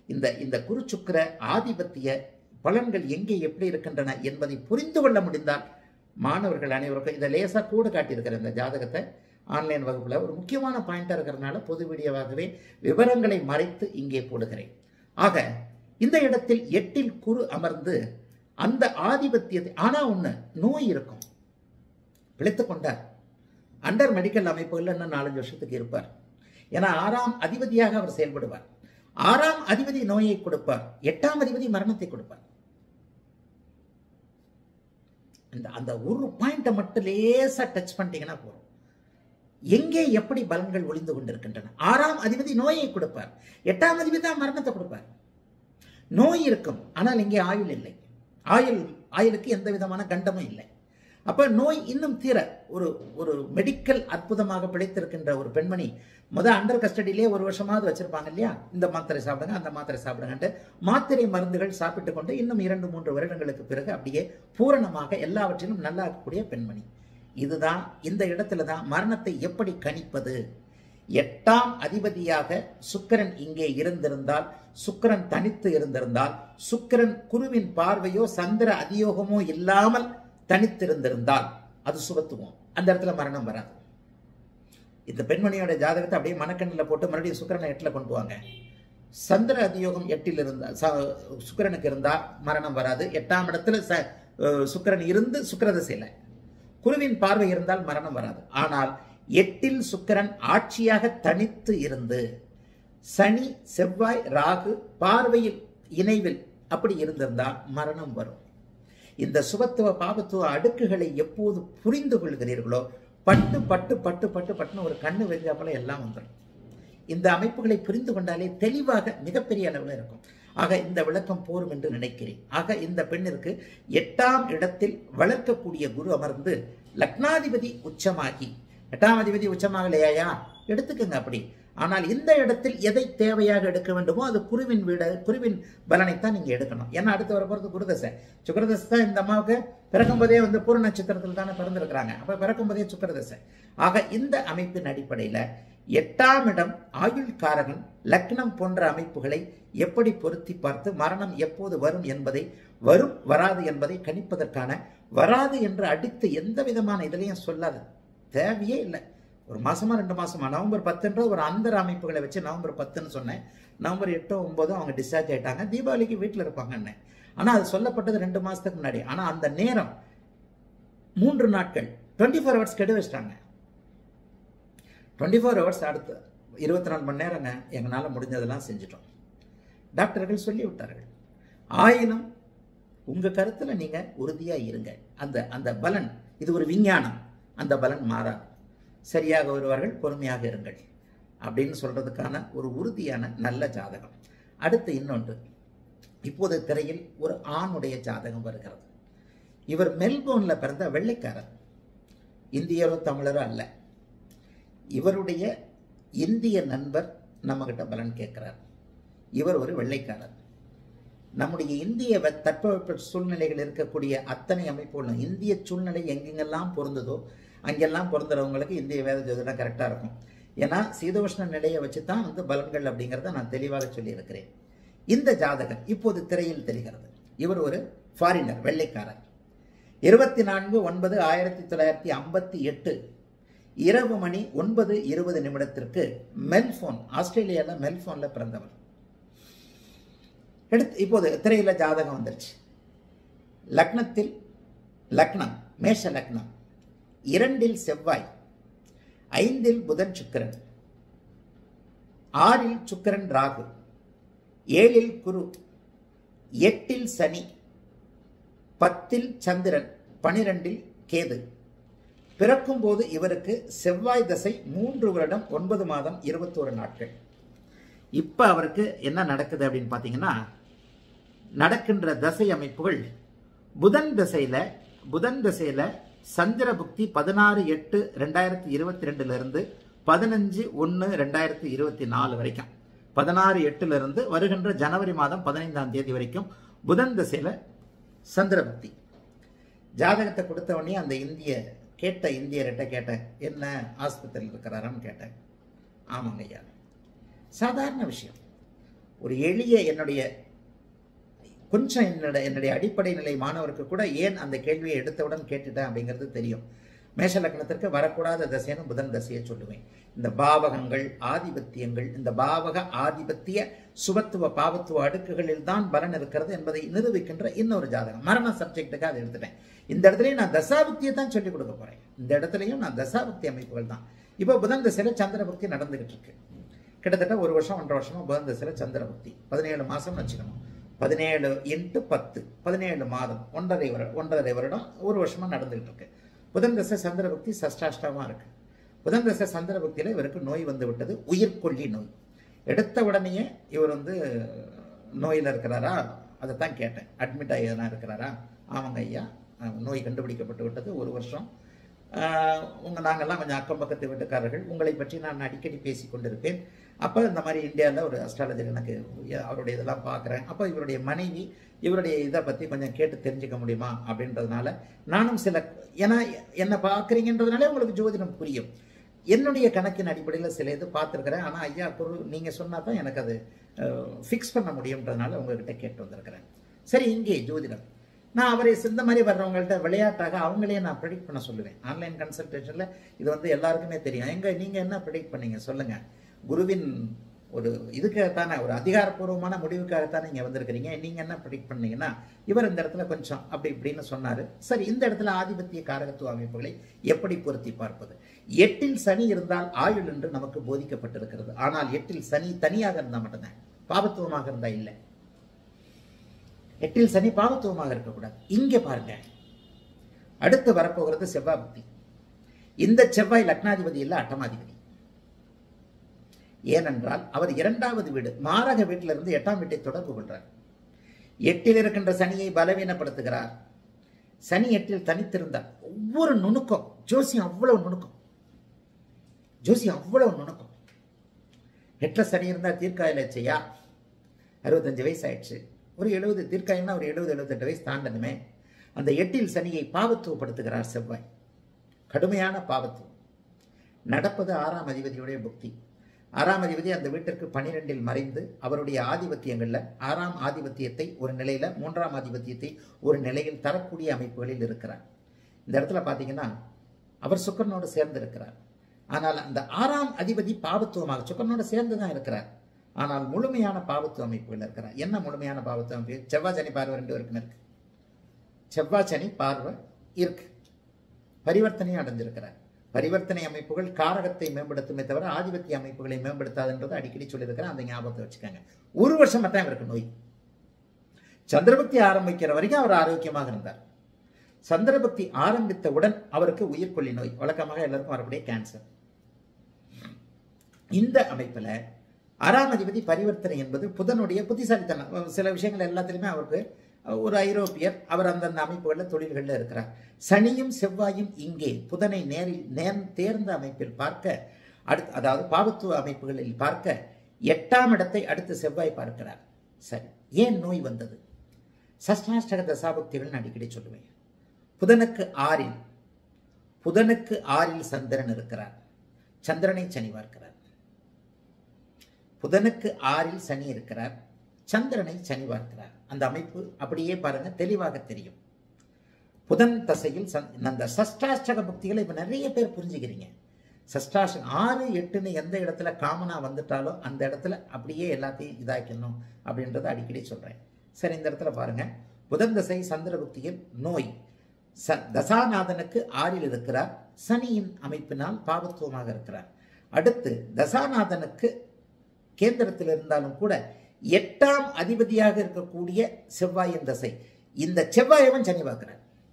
இந்த இந்த குரு சுக்கிர ஆதிபத்திய பலன்கள் எங்கே எப்படி இருக்கின்றன என்பதை புரிந்து கொள்ள முடிந்தால் மாணவர்கள் அனைவருக்கும் இதை லேசாக கூட காட்டியிருக்கிற இந்த ஜாதகத்தை ஆன்லைன் வகுப்பில் ஒரு முக்கியமான பாயிண்டாக இருக்கிறதுனால பொது வீடியோவாகவே விவரங்களை மறைத்து இங்கே போடுகிறேன் ஆக இந்த இடத்தில் எட்டில் குரு அமர்ந்து அந்த ஆதிபத்தியத்தை ஆனால் ஒன்று நோய் இருக்கும் பிழைத்து கொண்டார் அண்டர் மெடிக்கல் அமைப்புகளில் இன்னும் நாலஞ்சு வருஷத்துக்கு இருப்பார் ஏன்னா ஆறாம் அதிபதியாக அவர் செயல்படுவார் ஆறாம் அதிபதி நோயை கொடுப்பார் எட்டாம் அதிபதி மரணத்தை கொடுப்பார் அந்த அந்த ஒரு பாயிண்ட்டை மட்டும் லேசா டச் பண்ணிட்டீங்கன்னா போதும் எங்கே எப்படி பலன்கள் ஒளிந்து கொண்டிருக்கின்றன ஆறாம் அதிபதி நோயை கொடுப்பார் எட்டாம் அதிபதி தான் மரணத்தை கொடுப்பார் நோய் இருக்கும் ஆனால் இங்கே ஆயுள் இல்லை ஆயுள் ஆயுளுக்கு எந்த விதமான கண்டமும் இல்லை அப்ப நோய் இன்னும் தீர ஒரு ஒரு மெடிக்கல் அற்புதமாக பிழைத்திருக்கின்ற ஒரு பெண்மணி முத அண்டர் கஸ்டடியிலே ஒரு வருஷமாவது வச்சிருப்பாங்க இல்லையா இந்த மாத்திரை சாப்பிடுங்க அந்த மாத்திரை சாப்பிடுங்கன்ட்டு மாத்திரை மருந்துகள் சாப்பிட்டு கொண்டு இன்னும் இரண்டு மூன்று வருடங்களுக்கு பிறகு அப்படியே பூரணமாக எல்லாவற்றிலும் நல்லாக்கக்கூடிய பெண்மணி இதுதான் இந்த இடத்துல தான் மரணத்தை எப்படி கணிப்பது எட்டாம் அதிபதியாக சுக்கிரன் இங்கே இருந்திருந்தால் சுக்கிரன் தனித்து இருந்திருந்தால் சுக்கிரன் குருவின் பார்வையோ சந்திர அதியோகமோ இல்லாமல் தனித்திருந்திருந்தால் அது சுபத்துவம் அந்த இடத்துல மரணம் வராது இந்த பெண்மணியோட ஜாதகத்தை அப்படியே மனக்கண்ணில் போட்டு மறுபடியும் சுக்கிரனை எட்டில் கொண்டு வாங்க சந்திர அதியோகம் எட்டில் இருந்தால் ச- சுக்கிரனுக்கு இருந்தால் மரணம் வராது எட்டாம் இடத்துல ச அஹ் சுக்கிரன் இருந்து சுக்கிரதசையில் குருவின் பார்வை இருந்தால் மரணம் வராது ஆனால் எட்டில் சுக்கிரன் ஆட்சியாக தனித்து இருந்து சனி செவ்வாய் ராகு பார்வையில் இணைவில் அப்படி இருந்திருந்தால் மரணம் வரும் இந்த சுபத்துவ பாபத்துவ அடுக்குகளை எப்போது புரிந்து கொள்கிறீர்களோ பட்டு பட்டு பட்டு பட்டு பட்டுன்னு ஒரு கண்ணு வெஞ்சாப்பல எல்லாம் வந்துடும் இந்த அமைப்புகளை புரிந்து கொண்டாலே தெளிவாக மிகப்பெரிய அளவில் இருக்கும் ஆக இந்த விளக்கம் போரும் என்று நினைக்கிறேன் ஆக இந்த பெண்ணிற்கு எட்டாம் இடத்தில் வளர்க்கக்கூடிய குரு அமர்ந்து லக்னாதிபதி உச்சமாகி எட்டாம் அதிபதி உச்சமாகலையா எடுத்துக்கங்க அப்படி ஆனால் இந்த இடத்தில் எதை தேவையாக எடுக்க வேண்டுமோ அது குருவின் வீட குருவின் பலனைத்தான் நீங்க எடுக்கணும் ஏன்னா அடுத்து வர போறது குருதசை சுக்கரதசை தான் இந்த அம்மாவுக்கு பிறக்கும்போதே வந்து பூர நட்சத்திரத்தில் தானே பிறந்திருக்கிறாங்க அப்ப பிறக்கும்போதே சுக்கரதசை ஆக இந்த அமைப்பின் அடிப்படையில எட்டாம் இடம் ஆயுள் காரகன் லக்னம் போன்ற அமைப்புகளை எப்படி பொருத்தி பார்த்து மரணம் எப்போது வரும் என்பதை வரும் வராது என்பதை கணிப்பதற்கான வராது என்று அடித்து எந்த விதமான இதுலையும் சொல்லாது தேவையே இல்லை ஒரு மாசமா ரெண்டு மாசமா நவம்பர் பத்துன்ற ஒரு அந்தர அமைப்புகளை வச்சு நவம்பர் பத்துன்னு சொன்னேன் நவம்பர் எட்டோ ஒன்பதோ அவங்க டிஸ்சார்ஜ் ஆயிட்டாங்க தீபாவளிக்கு வீட்டில் இருப்பாங்கன்னு ஆனா அது சொல்லப்பட்டது ரெண்டு மாசத்துக்கு முன்னாடி ஆனா அந்த நேரம் மூன்று நாட்கள் டுவெண்ட்டி ஃபோர் ஹவர்ஸ் கெடு வச்சிட்டாங்க டுவெண்ட்டி ஃபோர் ஹவர்ஸ் அடுத்து இருபத்தி நாலு மணி நேரங்க எங்களால் முடிஞ்சதெல்லாம் செஞ்சிட்டோம் டாக்டர்கள் சொல்லி விட்டார்கள் ஆயினும் உங்கள் கருத்தில் நீங்கள் உறுதியாக இருங்க அந்த அந்த பலன் இது ஒரு விஞ்ஞானம் அந்த பலன் மாறாது சரியாக வருவார்கள் பொறுமையாக இருங்கள் அப்படின்னு சொல்கிறதுக்கான ஒரு உறுதியான நல்ல ஜாதகம் அடுத்து இன்னொன்று இப்போது திரையில் ஒரு ஆணுடைய ஜாதகம் வருகிறது இவர் மெல்போர்னில் பிறந்த வெள்ளைக்காரர் இந்தியரோ தமிழரோ அல்ல இவருடைய இந்திய நண்பர் நம்மகிட்ட பலன் கேட்கிறார் இவர் ஒரு வெள்ளைக்காரர் நம்முடைய இந்திய வெ- தட்பவெப்ப சூழ்நிலைகள் இருக்கக்கூடிய அத்தனை அமைப்புகளும் இந்திய சூழ்நிலை எங்கெங்கெல்லாம் பொருந்ததோ அங்கெல்லாம் பொருந்துறவங்களுக்கு இந்திய வேத ஜோதிடம் கரெக்டாக இருக்கும் ஏன்னா சீதோஷ்ண நிலையை வச்சு தான் வந்து பலன்கள் அப்படிங்கிறத நான் தெளிவாக சொல்லியிருக்கிறேன் இந்த ஜாதகர் இப்போது திரையில் தெரிகிறது இவர் ஒரு ஃபாரினர் வெள்ளைக்காரர் இருபத்தி நான்கு ஒன்பது ஆயிரத்தி தொள்ளாயிரத்தி ஐம்பத்தி எட்டு இரவு மணி ஒன்பது இருபது நிமிடத்திற்கு மெல்போன் ஆஸ்திரேலியாவில் மெல்போனில் பிறந்தவர் எடுத்து இப்போது திரையில ஜாதகம் வந்துருச்சு லக்னத்தில் லக்னம் மேஷ லக்னம் இரண்டில் செவ்வாய் ஐந்தில் புதன் சுக்கிரன் ஆறில் சுக்கிரன் ராகு ஏழில் குரு எட்டில் சனி பத்தில் சந்திரன் பனிரெண்டில் கேது பிறக்கும்போது இவருக்கு செவ்வாய் தசை மூன்று வருடம் ஒன்பது மாதம் இருபத்தோரு நாட்கள் இப்போ அவருக்கு என்ன நடக்குது அப்படின்னு பார்த்தீங்கன்னா நடக்கின்ற தசை அமைப்புகள் புதன் தசையில் புதன் தசையில் சந்திர புக்தி பதினாறு எட்டு ரெண்டாயிரத்தி இருபத்தி ரெண்டுல இருந்து பதினஞ்சு ஒன்று ரெண்டாயிரத்தி இருபத்தி நாலு வரைக்கும் பதினாறு எட்டுல இருந்து வருகின்ற ஜனவரி மாதம் பதினைந்தாம் தேதி வரைக்கும் புதன் தசையில் சந்திர புக்தி ஜாதகத்தை கொடுத்த உடனே அந்த இந்திய கேட்ட இந்தியர்கிட்ட கேட்டேன் என்ன ஆஸ்பத்திரியில் இருக்கிறாரான்னு கேட்டேன் ஆமாங்க ஐயா சாதாரண விஷயம் ஒரு எளிய என்னுடைய கொஞ்சம் என்னுடைய என்னுடைய அடிப்படை நிலை மாணவருக்கு கூட ஏன் அந்த கேள்வியை எடுத்தவுடன் கேட்டுட்டேன் அப்படிங்கிறது தெரியும் மேஷ லக்னத்திற்கு வரக்கூடாத தசைன்னு புதன் தசையை சொல்லுவேன் இந்த பாவகங்கள் ஆதிபத்தியங்கள் இந்த பாவக ஆதிபத்திய சுபத்துவ பாவத்துவ அடுக்குகளில் தான் பலன் இருக்கிறது என்பதை நிரூபிக்கின்ற இன்னொரு ஜாதகம் மரண சப்ஜெக்டுக்கு அதை எடுத்துட்டேன் இந்த இடத்துலயும் நான் தசாபக்தியை தான் சொல்லிக் கொடுக்க போறேன் இந்த இடத்துலயும் நான் தசாபக்தி அமைப்புகள் தான் இப்போ புதன் தசையில சந்திரபக்தி நடந்துகிட்டு இருக்கு கிட்டத்தட்ட ஒரு வருஷம் ஒன்றரை வருஷமா புதன் தசையில சந்திரபக்தி பதினேழு மாசம் வச்சுக்கணும் பதினேழு இன்ட்டு பத்து பதினேழு மாதம் ஒன்றரை வருடம் ஒன்றரை வருடம் ஒரு வருஷமா நடந்துகிட்டு இருக்கு புதன் தசை சந்திரபக்தி சஷ்டாஷ்டமா இருக்கு புதன் தசை சந்திரபக்தியில இவருக்கு நோய் வந்து விட்டது உயிர்கொல்லி நோய் எடுத்த உடனேயே இவர் வந்து நோயில் இருக்கிறாரா அதை தான் கேட்டேன் அட்மிட் ஆகி எதனா இருக்கிறாரா ஆமாங்க ஐயா அஹ் நோய் கண்டுபிடிக்கப்பட்டு விட்டது ஒரு வருஷம் ஆஹ் உங்க நாங்கெல்லாம் கொஞ்சம் அக்கம் பக்கத்து வீட்டுக்காரர்கள் உங்களை பற்றி நான் அடிக்கடி பேசி கொண்டிருப்பேன் அப்போ இந்த மாதிரி இந்தியாவில் ஒரு அஸ்ட்ராலஜர் எனக்கு அவருடைய இதெல்லாம் பார்க்குறேன் அப்போ இவருடைய மனைவி இவருடைய இதை பற்றி கொஞ்சம் கேட்டு தெரிஞ்சுக்க முடியுமா அப்படின்றதுனால நானும் சில ஏன்னா என்னை பார்க்குறீங்கன்றதுனாலே உங்களுக்கு ஜோதிடம் புரியும் என்னுடைய கணக்கின் அடிப்படையில் சில இது பார்த்துருக்குறேன் ஆனால் ஐயா பொருள் நீங்கள் சொன்னால் தான் எனக்கு அது ஃபிக்ஸ் பண்ண முடியுன்றதுனால உங்ககிட்ட கேட்டு வந்திருக்கிறேன் சரி இங்கே ஜோதிடம் நான் அவரை இந்த மாதிரி வர்றவங்கள்ட்ட விளையாட்டாக அவங்களே நான் ப்ரெடிக்ட் பண்ண சொல்லுவேன் ஆன்லைன் கன்சல்டேஷனில் இது வந்து எல்லாருக்குமே தெரியும் எங்க நீங்கள் என்ன ப்ரெடிக்ட் பண்ணீங்க சொல்லுங்கள் குருவின் ஒரு இதுக்காகத்தானே ஒரு அதிகாரப்பூர்வமான முடிவுக்காகத்தானே நீங்கள் வந்திருக்கிறீங்க நீங்கள் என்ன ப்ரெடிக்ட் பண்ணீங்கன்னா இவர் இந்த இடத்துல கொஞ்சம் அப்படி இப்படின்னு சொன்னார் சரி இந்த இடத்துல ஆதிபத்திய காரகத்துவ அமைப்புகளை எப்படி பொருத்தி பார்ப்பது எட்டில் சனி இருந்தால் ஆயுள் என்று நமக்கு போதிக்கப்பட்டிருக்கிறது ஆனால் எட்டில் சனி தனியாக இருந்தால் மட்டும்தான் பாபத்துவமாக இருந்தால் இல்லை எட்டில் சனி பாவத்துவமாக இருக்கக்கூடாது இங்க பாருங்க அடுத்து வரப்போகிறது செவ்வாய் புத்தி இந்த செவ்வாய் லக்னாதிபதி இல்ல அட்டமாதிபதி ஏனென்றால் அவர் இரண்டாவது வீடு மாரக வீட்டில இருந்து எட்டாம் வீட்டை தொடர்பு கொள்றார் எட்டில் இருக்கின்ற சனியை பலவீனப்படுத்துகிறார் சனி எட்டில் தனித்திருந்தார் ஒவ்வொரு நுணுக்கம் ஜோசியம் அவ்வளவு நுணுக்கம் ஜோசியம் அவ்வளவு நுணுக்கம் எட்டுல சனி இருந்தா தீர்க்காயில செய்யா அறுபத்தஞ்சு வயசு ஆயிடுச்சு ஒரு எழுபது தீர்க்காயம்னா ஒரு எழுபது எழுபத்தெட்டு வயசு தாண்டணுமே அந்த எட்டில் சனியை பாவத்துவப்படுத்துகிறார் செவ்வாய் கடுமையான பாவத்துவம் நடப்பது ஆறாம் அதிபதியுடைய புக்தி ஆறாம் அதிபதி அந்த வீட்டிற்கு பனிரெண்டில் மறைந்து அவருடைய ஆதிபத்தியங்களில் ஆறாம் ஆதிபத்தியத்தை ஒரு நிலையில மூன்றாம் ஆதிபத்தியத்தை ஒரு நிலையில் தரக்கூடிய அமைப்புகளில் இருக்கிறார் இந்த இடத்துல பார்த்தீங்கன்னா அவர் சுக்கரனோடு சேர்ந்து இருக்கிறார் ஆனால் அந்த ஆறாம் அதிபதி பாவத்துவமாக சுக்கரனோடு சேர்ந்து தான் இருக்கிறார் ஆனால் முழுமையான பாவத்துவ அமைப்புகள் இருக்கிறார் என்ன முழுமையான பாவத்துவ அமைப்பு செவ்வாய் சனி பார்வை ரெண்டு பேருக்கும் இருக்கு செவ்வாய் சனி பார்வை இருக்கு பரிவர்த்தனையும் அடைஞ்சிருக்கிறார் பரிவர்த்தனை அமைப்புகள் காரகத்தை மேம்படுத்துமே தவிர ஆதிபத்திய அமைப்புகளை மேம்படுத்தாதுன்றதை அடிக்கடி சொல்லியிருக்கிறேன் அந்த ஞாபகத்தை வச்சுக்கோங்க ஒரு வருஷம் மட்டும் இவருக்கு நோய் சந்திரபக்தி ஆரம்பிக்கிற வரைக்கும் அவர் ஆரோக்கியமாக இருந்தார் சந்திரபக்தி ஆரம்பித்தவுடன் அவருக்கு உயிர்கொல்லி நோய் வழக்கமாக எல்லாருக்கும் வரக்கூடிய கேன்சர் இந்த அமைப்பில் ஆறாம் அதிபதி பரிவர்த்தனை என்பது புதனுடைய புத்திசாலித்தனம் சில விஷயங்கள் எல்லாத்துலேயுமே அவருக்கு ஒரு ஐரோப்பியர் அவர் அந்தந்த அமைப்புகளில் தொழில்களில் இருக்கிறார் சனியும் செவ்வாயும் இங்கே புதனை நேரில் நேர் தேர்ந்த அமைப்பில் பார்க்க அடுத்து அதாவது பாவத்துவ அமைப்புகளில் பார்க்க எட்டாம் இடத்தை அடுத்து செவ்வாய் பார்க்கிறார் சரி ஏன் நோய் வந்தது சஷ்டாஷ்டக தசாபக்திகள் நான் அடிக்கடி சொல்லுவேன் புதனுக்கு ஆறில் புதனுக்கு ஆறில் சந்திரன் இருக்கிறார் சந்திரனை சனி பார்க்கிறார் புதனுக்கு ஆறில் சனி இருக்கிறார் சந்திரனை சனி பார்க்கிறார் அந்த அமைப்பு அப்படியே பாருங்க தெளிவாக தெரியும் புதன் தசையில் அந்த சஷ்டாஷ்டக பக்திகளை இப்போ நிறைய பேர் புரிஞ்சுக்கிறீங்க சஷ்டாஷ்டம் ஆறு எட்டுன்னு எந்த இடத்துல காமனாக வந்துட்டாலோ அந்த இடத்துல அப்படியே எல்லாத்தையும் இதாக்கணும் அப்படின்றத அடிக்கடி சொல்கிறேன் சரி இந்த இடத்துல பாருங்க புதன் தசை சந்திர புக்தியில் நோய் ச தசாநாதனுக்கு ஆறில் இருக்கிறார் சனியின் அமைப்பினால் பாவத்துவமாக இருக்கிறார் அடுத்து தசாநாதனுக்கு கேந்திரத்தில் இருந்தாலும் கூட எட்டாம் அதிபதியாக இருக்கக்கூடிய செவ்வாயின் தசை இந்த செவ்வாயவன் சனி பார்க்கிறார்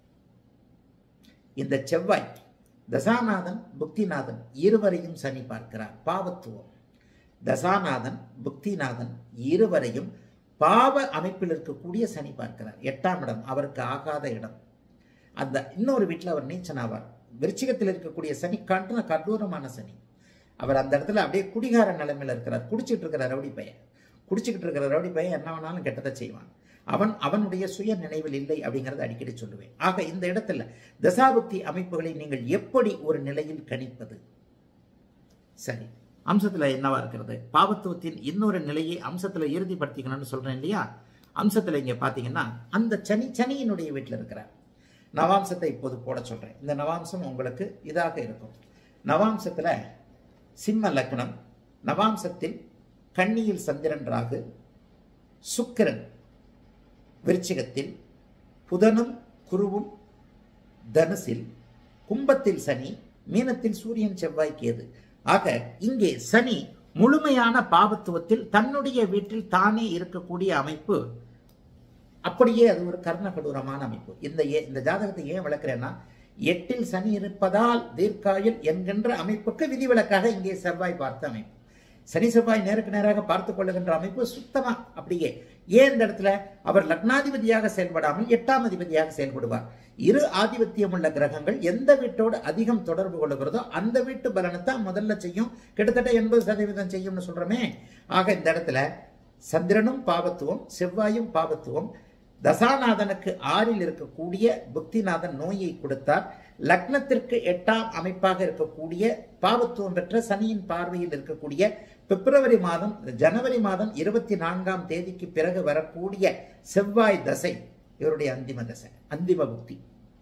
இந்த செவ்வாய் தசாநாதன் புக்திநாதன் இருவரையும் சனி பார்க்கிறார் பாவத்துவம் தசாநாதன் புக்திநாதன் இருவரையும் பாவ அமைப்பில் இருக்கக்கூடிய சனி பார்க்கிறார் எட்டாம் இடம் அவருக்கு ஆகாத இடம் அந்த இன்னொரு வீட்டில் அவர் நீச்சனாவார் விருச்சிகத்தில் இருக்கக்கூடிய சனி கண்டன கடூரமான சனி அவர் அந்த இடத்துல அப்படியே குடிகார நிலைமையில் இருக்கிறார் குடிச்சிட்டு இருக்கிற ரவுடி பையன் குடிச்சிக்கிட்டு இருக்கிற ரவுடி பையன் என்ன வேணாலும் கெட்டதை செய்வான் அவன் அவனுடைய சுய நினைவில் இல்லை அப்படிங்கிறத அடிக்கடி சொல்லுவேன் ஆக இந்த இடத்துல தசாபக்தி அமைப்புகளை நீங்கள் எப்படி ஒரு நிலையில் கணிப்பது சரி அம்சத்துல என்னவா இருக்கிறது பாவத்துவத்தின் இன்னொரு நிலையை அம்சத்துல இறுதிப்படுத்திக்கணும்னு சொல்றேன் இல்லையா அம்சத்துல இங்க பாத்தீங்கன்னா அந்த சனி சனியினுடைய வீட்டில் இருக்கிறார் நவாம்சத்தை இப்போது போட சொல்றேன் இந்த நவாம்சம் உங்களுக்கு இதாக இருக்கும் நவாம்சத்துல சிம்ம லக்னம் நவாம்சத்தில் கன்னியில் சந்திரன் ராகு சுக்கிரன் விருச்சிகத்தில் புதனும் குருவும் தனுசில் கும்பத்தில் சனி மீனத்தில் சூரியன் செவ்வாய் கேது ஆக இங்கே சனி முழுமையான பாவத்துவத்தில் தன்னுடைய வீட்டில் தானே இருக்கக்கூடிய அமைப்பு அப்படியே அது ஒரு கர்ணகடூரமான அமைப்பு இந்த ஏ- இந்த ஜாதகத்தை ஏன் விளக்குறேன்னா எட்டில் சனி இருப்பதால் தீர்க்காயுள் என்கின்ற அமைப்புக்கு விதிவிலக்காக இங்கே செவ்வாய் பார்த்த அமைப்பு சனி செவ்வாய் நேருக்கு நேராக பார்த்து கொள்ளுகின்ற அமைப்பு சுத்தமா அப்படியே ஏன் இந்த இடத்துல அவர் லக்னாதிபதியாக செயல்படாமல் எட்டாம் அதிபதியாக செயல்படுவார் இரு ஆதிபத்தியம் உள்ள கிரகங்கள் எந்த வீட்டோடு அதிகம் தொடர்பு கொள்ளுகிறதோ அந்த வீட்டு பலனை தான் முதல்ல செய்யும் கிட்டத்தட்ட எண்பது சதவீதம் செய்யும்னு சொல்றோமே ஆக இந்த இடத்துல சந்திரனும் பாவத்துவம் செவ்வாயும் பாவத்துவம் தசாநாதனுக்கு ஆறில் இருக்கக்கூடிய புக்திநாதன் நோயை கொடுத்தார் லக்னத்திற்கு எட்டாம் அமைப்பாக இருக்கக்கூடிய பாவத்துவம் பெற்ற சனியின் பார்வையில் இருக்கக்கூடிய பிப்ரவரி மாதம் ஜனவரி மாதம் இருபத்தி நான்காம் தேதிக்கு பிறகு வரக்கூடிய செவ்வாய் தசை இவருடைய அந்திம தசை அந்திம புக்தி